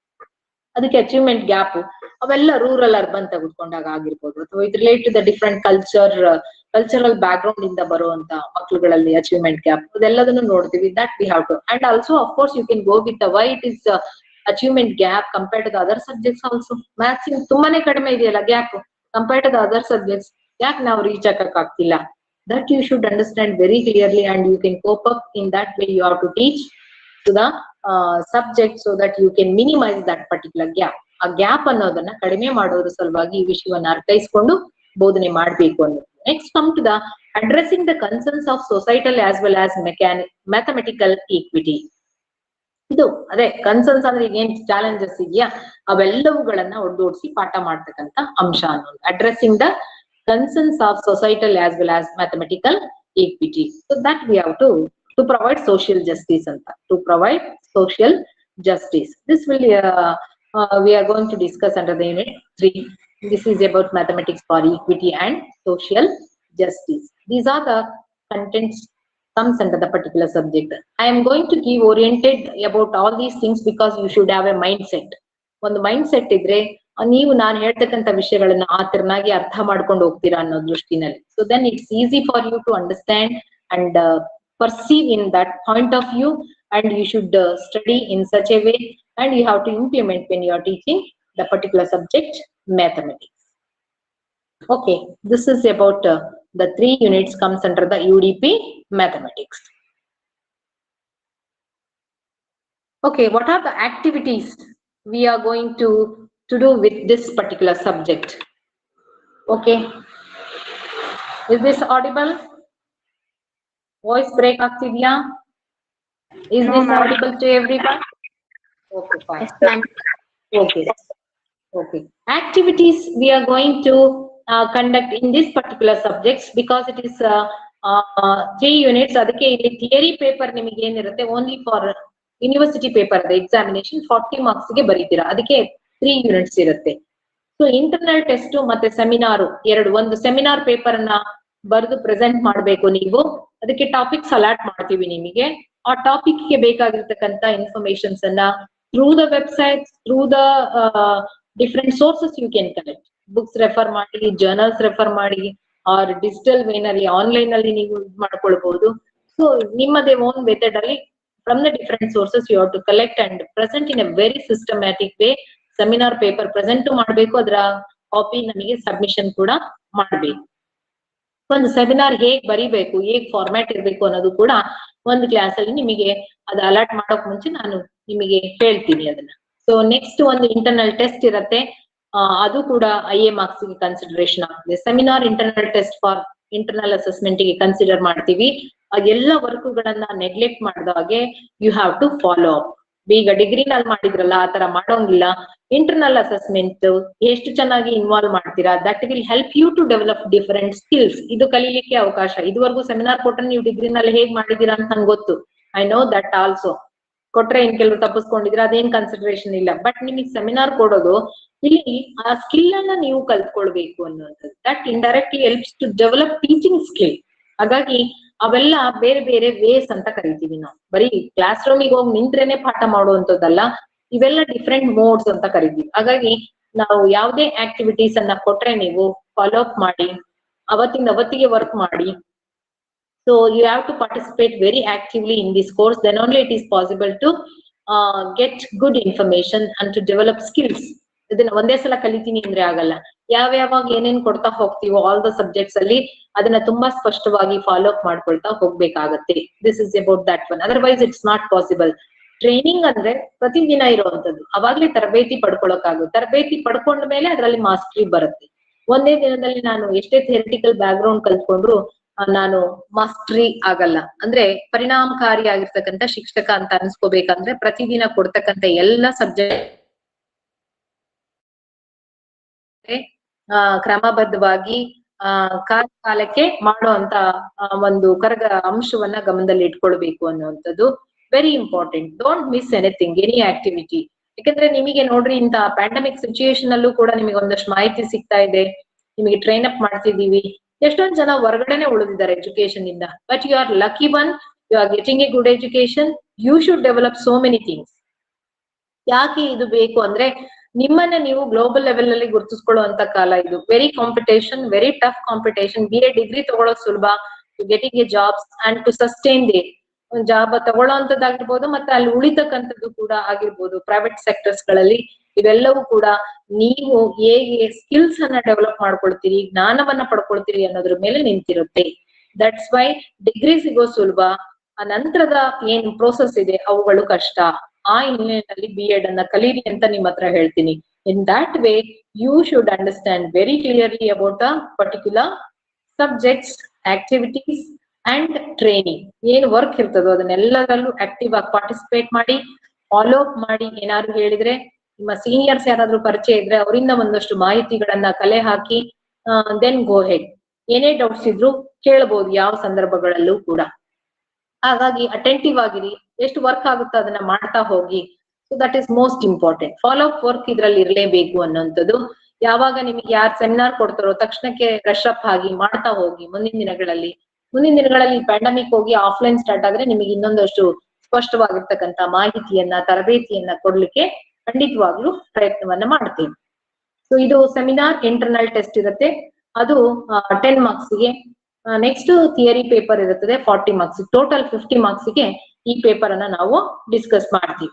ಅದಕ್ಕೆ achievement gap ಅವೆಲ್ಲ rural urban ತೆಗೆದುಕೊಂಡಾಗ ಆಗಿರ್ಬೋದು ಅಥವಾ it relate to the different culture cultural background ಇಂದ ಬರುವಂತ ಮಕ್ಕಳುಗಳಲ್ಲಿ ಅಚೀವ್ಮೆಂಟ್ ಗ್ಯಾಪ್ ಅದೆಲ್ಲದನ್ನು ನೋಡ್ತೀವಿ that we have to and also of course you can go with why it is achievement gap compare to the other subjects also maths ತುಂಬಾನೇ ಕಡಿಮೆ ಇದೆಯಲ್ಲ gap compare to the other subjects ಯಾಕೆ ನಾವು reach ಆಗಕ್ ಆಗ್ತಿಲ್ಲ that you should understand very clearly and you can cope up in that way you have to teach to the uh, subject so that you can minimize that particular gap ಆ gap ಅನ್ನೋದನ್ನ ಕಡಿಮೆ ಮಾಡೋದ್ರ ಸಲುವಾಗಿ ಈ ವಿಷಯವನ್ನ ಅರ್ಥೈಸ್ಕೊಂಡು ಬೋಧನೆ ಮಾಡ್ಬೇಕು ಅನ್ನೋದು next come to the addressing the concerns of societal as well as mechanic mathematical equity ಇದು ಅದೇ ಕನ್ಸರ್ನ್ಸ್ ಅಂದ್ರೆ ಏನ್ ಚಾಲೆಂಜಸ್ ಇದೆಯಾ ಅವೆಲ್ಲವುಗಳನ್ನ ಒಡ್ಡೋಡಿಸಿ ಪಾಠ ಮಾಡ್ತಕ್ಕಂತ ಅಂಶ ಅನ್ನೋದು addressing the concerns of societal as well as mathematical equity. So that we have to to provide social justice and to provide social justice. This will uh, uh, we are going to discuss under the unit three. This is about mathematics for equity and social justice. These are the contents comes under the particular subject. I am going to give oriented about all these things because you should have a mindset. ಒಂದು mindset ಇದ್ರೆ ನೀವು ನಾನು ಹೇಳ್ತಕ್ಕಂಥ ವಿಷಯಗಳನ್ನ ಆ ತರನಾಗಿ ಅರ್ಥ ಮಾಡ್ಕೊಂಡು ಹೋಗ್ತೀರಾ ಅನ್ನೋ ದೃಷ್ಟಿನಲ್ಲಿ so then it's easy for you to understand and perceive in that point of view and you should study in such a way and you have to implement when you are teaching the particular subject mathematics okay this is about the three units comes under the UDP mathematics. Okay, what are the activities we are going to to do with this particular subject? Okay, is this audible? Voice break ಆಗ್ತಿದ್ಯಾ? Is
No,
this
ma'am.
audible to everyone? Okay, fine.
Yes, ma'am.
Okay. Okay. Activities we are going to uh, conduct in this particular subjects because it is uh, uh, three units. ಅದಕ್ಕೆ ಇಲ್ಲಿ theory paper ನಿಮಗೆ ಏನಿರುತ್ತೆ only for university paper ಅದ examination forty marks ಗೆ ಬರೀತೀರಾ ಅದಕ್ಕೆ three units ಇರುತ್ತೆ so internal test ಮತ್ತೆ ಸೆಮಿನಾರು ಎರಡು ಒಂದು ಸೆಮಿನಾರ್ ಪೇಪರ್ ಅನ್ನ ಬರೆದು ಪ್ರೆಸೆಂಟ್ ಮಾಡ್ಬೇಕು ನೀವು ಅದಕ್ಕೆ ಟಾಪಿಕ್ಸ್ ಅಲಾಟ್ ಮಾಡ್ತೀವಿ ನಿಮಗೆ ಆ ಟಾಪಿಕ್ ಗೆ ಬೇಕಾಗಿರ್ತಕ್ಕಂತ ಇನ್ಫಾರ್ಮೇಶನ್ಸ್ ಅನ್ನ through the website through the different sources you can collect books refer ಮಾಡಿ ಜರ್ನಲ್ಸ್ ರೆಫರ್ ಮಾಡಿ ಆರ್ ಡಿಜಿಟಲ್ ವೇನಲ್ಲಿ ಆನ್ಲೈನ್ ಅಲ್ಲಿ ನೀವು ಇದ್ ಮಾಡ್ಕೊಳ್ಬಹುದು ಸೊ ನಿಮ್ಮದೇ ಓನ್ ಮೆಥಡ್ ಅಲ್ಲಿ from the different sources you have to collect and present in a very systematic way seminar paper present ಮಾಡಬೇಕು ಅದರ ಕಾಪಿ ನಮಗೆ ಸಬ್ಮಿಷನ್ ಕೂಡ ಮಾಡಬೇಕು ಒಂದು ಸೆಮಿನಾರ್ ಹೇಗ್ ಬರಿಬೇಕು ಹೇಗ್ ಫಾರ್ಮ್ಯಾಟ್ ಇರ್ಬೇಕು ಅನ್ನೋದು ಕೂಡ ಒಂದು ಕ್ಲಾಸ್ ಅಲ್ಲಿ ನಿಮಗೆ ಅದು ಅಲರ್ಟ್ ಮಾಡೋಕ್ ಮುಂಚೆ ನಾನು ನಿಮಗೆ ಹೇಳ್ತೀನಿ ಅದನ್ನ ಸೊ ನೆಕ್ಸ್ಟ್ ಒಂದು ಇಂಟರ್ನಲ್ ಟೆಸ್ಟ್ ಇರತ್ತೆ ಆ, ಅದು ಕೂಡ ಐ ಎ ಮಾರ್ಕ್ಸ್ ಗೆ ಕನ್ಸಿಡರೇಷನ್ ಆಗ್ತದೆ seminar internal test for internal assessment ಗೆ ಕನ್ಸಿಡರ್ ಮಾಡ್ತೀವಿ ಆ ಎಲ್ಲ ವರ್ಕ್ಗಳನ್ನ ನೆಗ್ಲೆಕ್ಟ್ ಮಾಡಿದಾಗೆ you have to follow up ಈಗ ಡಿಗ್ರಿನಲ್ಲಿ ಮಾಡಿದ್ರಲ್ಲ ಆ ತರ ಮಾಡೋಂಗಿಲ್ಲ ಇಂಟರ್ನಲ್ ಅಸೆಸ್ಮೆಂಟ್ ಎಷ್ಟು ಚೆನ್ನಾಗಿ ಇನ್ವಾಲ್ವ್ ಮಾಡ್ತೀರಾ that will help you to develop different skills ಇದು ಕಲೀಲಿಕ್ಕೆ ಅವಕಾಶ ಇದುವರೆಗೂ ಸೆಮಿನಾರ್ ಕೊಟ್ಟರೆ ನೀವು ಡಿಗ್ರಿನಲ್ಲಿ ಹೇಗ್ ಮಾಡಿದೀರಾ ಅಂತ ನಂಗೆ ಗೊತ್ತು ಐ ನೋ ದಟ್ ಆಲ್ಸೋ ಕೊಟ್ರೆ ಇನ್ ಕೆಲವರು ತಪ್ಪಿಸ್ಕೊಂಡಿದ್ರೆ ಅದೇನ್ ಕನ್ಸಿಡರೇಷನ್ ಇಲ್ಲ ಬಟ್ ನಿಮಗೆ ಸೆಮಿನಾರ್ ಕೊಡೋದು ಇಲ್ಲಿ ಆ ಸ್ಕಿಲ್ ಅನ್ನ ನೀವು ಕಲ್ತ್ಕೊಳ್ಬೇಕು ಅನ್ನುವಂಥದ್ದು that indirectly helps to develop teaching skill ಹಾಗಾಗಿ ಅವೆಲ್ಲ ಬೇರೆ ಬೇರೆ ವೇಸ್ ಅಂತ ಕರಿತೀವಿ ನಾವು ಬರೀ ಕ್ಲಾಸ್ ರೂಮಿಗೆ ಹೋಗಿ ನಿಂತ್ರೇನೆ ಪಾಠ ಮಾಡುವಂತದ್ದಲ್ಲ ಇವೆಲ್ಲ ಡಿಫ್ರೆಂಟ್ ಮೋಡ್ಸ್ ಅಂತ ಕರಿತೀವಿ ಹಾಗಾಗಿ ನಾವು ಯಾವುದೇ ಆಕ್ಟಿವಿಟೀಸ್ ಅನ್ನ ಕೊಟ್ರೆ ನೀವು ಫಾಲೋ ಅಪ್ ಮಾಡಿ ಅವತ್ತಿಂದ ಅವತ್ತಿಗೆ ವರ್ಕ್ ಮಾಡಿ so you have to participate very actively in this course then only it is possible to get good information and to develop skills ಇದನ್ನ ಒಂದೇ ಸಲ ಕಲಿತೀನಿ ಅಂದ್ರೆ ಆಗಲ್ಲ ಯಾವ ಯಾವಾಗ ಏನೇನ್ ಕೊಡ್ತಾ ಹೋಗ್ತೀವೋ ಆಲ್ ದ ಸಬ್ಜೆಕ್ಟ್ಸ್ ಅಲ್ಲಿ ಅದನ್ನ ತುಂಬಾ ಸ್ಪಷ್ಟವಾಗಿ ಫಾಲೋ ಅಪ್ ಮಾಡ್ಕೊಳ್ತಾ ಹೋಗ್ಬೇಕಾಗತ್ತೆ this is about that one otherwise it's not possible training ಅಂದ್ರೆ ಪ್ರತಿದಿನ ಇರುವಂತದ್ದು ಅವಾಗ್ಲೇ ತರಬೇತಿ ಪಡ್ಕೊಳಕ್ಕಾಗುತ್ತೆ ತರಬೇತಿ ಪಡ್ಕೊಂಡ ಮೇಲೆ ಅದರಲ್ಲಿ ಮಾಸ್ಟರಿ ಬರುತ್ತೆ ಒಂದೇ ದಿನದಲ್ಲಿ ನಾನು ಎಷ್ಟೇ ಥಿಯರಿಟಿಕಲ್ ಬ್ಯಾಕ್ ಗ್ರೌಂಡ್ ಕಲ್ತ್ಕೊಂಡ್ರು ಆ, ನಾನು ಮಾಸ್ಟರಿ ಆಗಲ್ಲ ಅಂದ್ರೆ ಪರಿಣಾಮಕಾರಿ ಆಗಿರ್ತಕ್ಕಂಥ ಶಿಕ್ಷಕ ಅಂತ ಅನ್ಸ್ಕೋಬೇಕಂದ್ರೆ ಪ್ರತಿದಿನ ಕೊಡ್ತಕ್ಕಂಥ ಎಲ್ಲ ಸಬ್ಜೆಕ್ಟ್ ಆ ಕ್ರಮಬದ್ಧವಾಗಿ ಆ ಕಾಲ ಕಾಲಕ್ಕೆ ಮಾಡುವಂತ ಆ, ಒಂದು ಕರಗ ಅಂಶವನ್ನ ಗಮನದಲ್ಲಿ ಇಟ್ಕೊಳ್ಬೇಕು ಅನ್ನುವಂಥದ್ದು very important don't miss anything any activity ಯಾಕಂದ್ರೆ ನಿಮಗೆ ನೋಡ್ರಿ ಇಂತ ಪ್ಯಾಂಡಮಿಕ್ ಸಿಚುಯೇಷನ್ ಅಲ್ಲೂ ಕೂಡ ನಿಮಗೆ ಒಂದಷ್ಟು ಮಾಹಿತಿ ಸಿಗ್ತಾ ಇದೆ ನಿಮಗೆ ಟ್ರೈನ್ ಅಪ್ ಮಾಡ್ತಿದೀವಿ ಎಷ್ಟೊಂದ್ ಜನ ಹೊರಗಡೆನೆ ಉಳಿದಿದ್ದಾರೆ ಎಜುಕೇಶನ್ ಇಂದ but you are lucky one you are getting a good education you should develop so many things ಯಾಕೆ ಇದು ಬೇಕು ಅಂದ್ರೆ ನಿಮ್ಮನ್ನ ನೀವು ಗ್ಲೋಬಲ್ ಲೆವೆಲ್ ಅಲ್ಲಿ ಗುರುತಿಸ್ಕೊಳ್ಳುವಂತ ಕಾಲ ಇದು very competition very tough competition B A degree ತಗೊಳ್ಳೋದು ಸುಲಭ getting a jobs and to sustain they job ತಗೊಳ್ಳೋಂಥದ್ದಾಗಿರ್ಬೋದು ಮತ್ತೆ ಅಲ್ಲಿ ಉಳಿತಕ್ಕಂಥದ್ದು ಕೂಡ ಆಗಿರ್ಬೋದು ಪ್ರೈವೇಟ್ ಸೆಕ್ಟರ್ಸ್ ಗಳಲ್ಲಿ ಇವೆಲ್ಲವೂ ಕೂಡ ನೀವು ಹೇಗೆ ಸ್ಕಿಲ್ಸ್ ಅನ್ನ ಡೆವಲಪ್ ಮಾಡ್ಕೊಳ್ತೀರಿ ಜ್ಞಾನವನ್ನ ಪಡ್ಕೊಳ್ತೀರಿ ಅನ್ನೋದ್ರ ಮೇಲೆ ನಿಂತಿರುತ್ತೆ ದಟ್ಸ್ ವೈ ಡಿಗ್ರಿ ಸಿಗೋ ಸುಲಭ ಆ ನಂತರದ ಏನ್ ಪ್ರೋಸೆಸ್ ಇದೆ ಅವುಗಳು ಕಷ್ಟ ಆ ಹಿನ್ನೆಲೆಯಲ್ಲಿ ಬಿ ಎಡ್ ಅನ್ನ ಕಲೀರಿ ಅಂತ ನಿಮ್ ಹತ್ರ ಹೇಳ್ತೀನಿ in that way you should understand very clearly about a particular subjects activities and training ಏನ್ ವರ್ಕ್ ಇರ್ತದೋ ಅದನ್ನೆಲ್ಲದರಲ್ಲೂ ಆಕ್ಟಿವ್ ಆಗಿ ಪಾರ್ಟಿಸಿಪೇಟ್ ಮಾಡಿ ಫಾಲೋ ಅಪ್ ಮಾಡಿ ಏನಾದ್ರು ಹೇಳಿದ್ರೆ ನಿಮ್ಮ ಸೀನಿಯರ್ಸ್ ಯಾರಾದ್ರೂ ಪರಿಚಯ ಇದ್ರೆ ಅವರಿಂದ ಒಂದಷ್ಟು ಮಾಹಿತಿಗಳನ್ನ ಕಲೆ ಹಾಕಿ ದೆನ್ ಗೋ ಹೆಡ್ ಏನೇ ಡೌಟ್ಸ್ ಇದ್ರು ಕೇಳಬಹುದು ಯಾವ ಸಂದರ್ಭಗಳಲ್ಲೂ ಕೂಡ ಹಾಗಾಗಿ ಅಟೆಂಟಿವ್ ಆಗಿರಿ ಎಷ್ಟು ವರ್ಕ್ ಆಗುತ್ತೋ ಅದನ್ನ ಮಾಡ್ತಾ ಹೋಗಿ so that is most important follow up work ಇದ್ರಲ್ಲಿ ಇರಲೇಬೇಕು ಅನ್ನೋಂಥದ್ದು ಯಾವಾಗ ನಿಮಗೆ ಯಾರು ಸೆಮಿನಾರ್ ಕೊಡ್ತಾರೋ ತಕ್ಷಣಕ್ಕೆ ರಶ್ ಅಪ್ ಆಗಿ ಮಾಡ್ತಾ ಹೋಗಿ ಮುಂದಿನ ದಿನಗಳಲ್ಲಿ ಮುಂದಿನ ದಿನಗಳಲ್ಲಿ ಪ್ಯಾಂಡಮಿಕ್ ಹೋಗಿ ಆಫ್ಲೈನ್ ಸ್ಟಾರ್ಟ್ ಆದ್ರೆ ನಿಮಗೆ ಇನ್ನೊಂದಷ್ಟು ಸ್ಪಷ್ಟವಾಗಿರ್ತಕ್ಕಂತ ಮಾಹಿತಿಯನ್ನ ತರಬೇತಿಯನ್ನ ಕೊಡ್ಲಿಕ್ಕೆ ಖಂಡಿತವಾಗ್ಲೂ ಪ್ರಯತ್ನವನ್ನ ಮಾಡ್ತೀವಿ ಸೊ ಇದು ಸೆಮಿನಾರ್ ಇಂಟರ್ನಲ್ ಟೆಸ್ಟ್ ಇರುತ್ತೆ ಅದು ಟೆನ್ ಮಾರ್ಕ್ಸ್ಗೆ ನೆಕ್ಸ್ಟ್ ಥಿಯರಿ ಪೇಪರ್ ಇರುತ್ತದೆ ಫಾರ್ಟಿ ಮಾರ್ಕ್ಸ್ ಟೋಟಲ್ ಫಿಫ್ಟಿ ಮಾರ್ಕ್ಸ್ಗೆ ಈ ಪೇಪರ್ ಅನ್ನ ನಾವು ಡಿಸ್ಕಸ್ ಮಾಡ್ತೀವಿ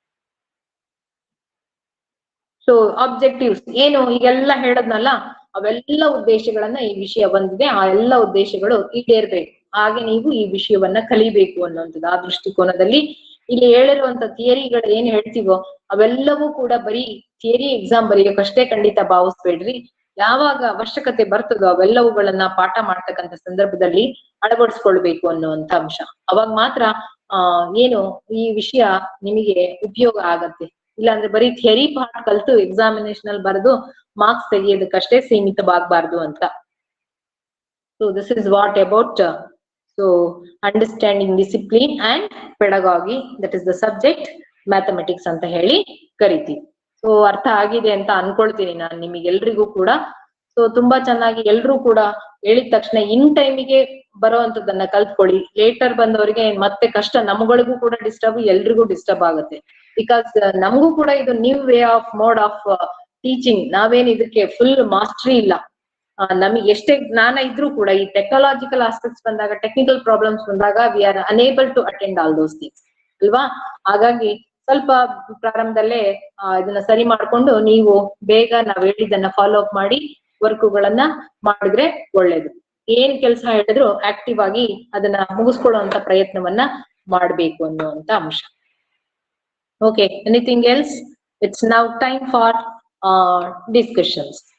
ಸೊ ಆಬ್ಜೆಕ್ಟಿವ್ಸ್ ಏನು ಈಗೆಲ್ಲ ಹೇಳದ್ನಲ್ಲ ಅವೆಲ್ಲ ಉದ್ದೇಶಗಳನ್ನ ಈ ವಿಷಯ ಬಂದಿದೆ ಆ ಎಲ್ಲ ಉದ್ದೇಶಗಳು ಈಡೇರ್ಬೇಕು ಹಾಗೆ ನೀವು ಈ ವಿಷಯವನ್ನ ಕಲಿಬೇಕು ಅನ್ನುವಂಥದ್ದು ಆ ದೃಷ್ಟಿಕೋನದಲ್ಲಿ ಇಲ್ಲಿ ಹೇಳಿರುವಂತ ಥಿಯರಿಗಳು ಏನ್ ಹೇಳ್ತೀವೋ ಅವೆಲ್ಲವೂ ಕೂಡ ಬರೀ ಥಿಯರಿ ಎಕ್ಸಾಮ್ ಬರೆಯೋಕಷ್ಟೇ ಖಂಡಿತ ಭಾವಿಸ್ಬೇಡ್ರಿ ಯಾವಾಗ ಅವಶ್ಯಕತೆ ಬರ್ತದೋ ಅವೆಲ್ಲವುಗಳನ್ನ ಪಾಠ ಮಾಡ್ತಕ್ಕಂಥ ಸಂದರ್ಭದಲ್ಲಿ ಅಳವಡಿಸ್ಕೊಳ್ಬೇಕು ಅನ್ನುವಂತ ಅಂಶ ಅವಾಗ ಮಾತ್ರ ಆ ಏನು ಈ ವಿಷಯ ನಿಮಗೆ ಉಪಯೋಗ ಆಗತ್ತೆ ಇಲ್ಲಾಂದ್ರೆ ಬರೀ ಥಿಯರಿ ಪಾಠ ಕಲ್ತು ಎಕ್ಸಾಮಿನೇಷನ್ ಅಲ್ಲಿ ಬರೆದು ಮಾರ್ಕ್ಸ್ ತೆಗೆಯೋದಕ್ಕಷ್ಟೇ ಸೀಮಿತವಾಗಬಾರ್ದು ಅಂತ so this is what about so understanding discipline and pedagogy that is the subject mathematics ಅಂತ ಹೇಳಿ ಕರಿತೀವಿ ಸೊ ಅರ್ಥ ಆಗಿದೆ ಅಂತ ಅನ್ಕೊಳ್ತೀನಿ ನಾನು ನಿಮಗೆಲ್ರಿಗೂ ಕೂಡ ಸೊ ತುಂಬಾ ಚೆನ್ನಾಗಿ ಎಲ್ರೂ ಕೂಡ ಹೇಳಿದ ತಕ್ಷಣ ಇನ್ ಟೈಮಿಗೆ ಬರುವಂತದನ್ನ ಕಲ್ತ್ಕೊಳ್ಳಿ ಲೇಟರ್ ಬಂದವರಿಗೆ ಮತ್ತೆ ಕಷ್ಟ ನಮ್ಗಳಿಗೂ ಕೂಡ ಡಿಸ್ಟರ್ಬ್ ಎಲ್ರಿಗೂ ಡಿಸ್ಟರ್ಬ್ ಆಗುತ್ತೆ ಬಿಕಾಸ್ ನಮಗೂ ಕೂಡ ಇದು new way of mode of teaching ನಾವೇನ್ ಇದಕ್ಕೆ ಫುಲ್ ಮಾಸ್ಟ್ರಿ ಇಲ್ಲ ಆ, ನಮಗೆ ಎಷ್ಟೇ ಜ್ಞಾನ ಇದ್ರೂ ಕೂಡ ಈ ಟೆಕ್ನಾಲಜಿಕಲ್ ಆಸ್ಪೆಕ್ಟ್ಸ್ ಬಂದಾಗ ಟೆಕ್ನಿಕಲ್ ಪ್ರಾಬ್ಲಮ್ಸ್ ಬಂದಾಗ we are unable to attend all those things ಅಲ್ವಾ ಹಾಗಾಗಿ ಸ್ವಲ್ಪ ಪ್ರಾರಂಭದಲ್ಲೇ ಆ, ಇದನ್ನ ಸರಿ ಮಾಡ್ಕೊಂಡು ನೀವು ಬೇಗ ನಾವ್ ಹೇಳಿದ್ದನ್ನ ಫಾಲೋ ಅಪ್ ಮಾಡಿ ವರ್ಕುಗಳನ್ನ ಮಾಡಿದ್ರೆ ಒಳ್ಳೇದು ಏನ್ ಕೆಲಸ ಹೇಳಿದ್ರು ಆಕ್ಟಿವ್ ಆಗಿ ಅದನ್ನ ಮುಗಿಸ್ಕೊಳ್ಳುವಂತ ಪ್ರಯತ್ನವನ್ನ ಮಾಡ್ಬೇಕು ಅನ್ನುವಂತ ಅಂಶ okay anything else it's now time for discussions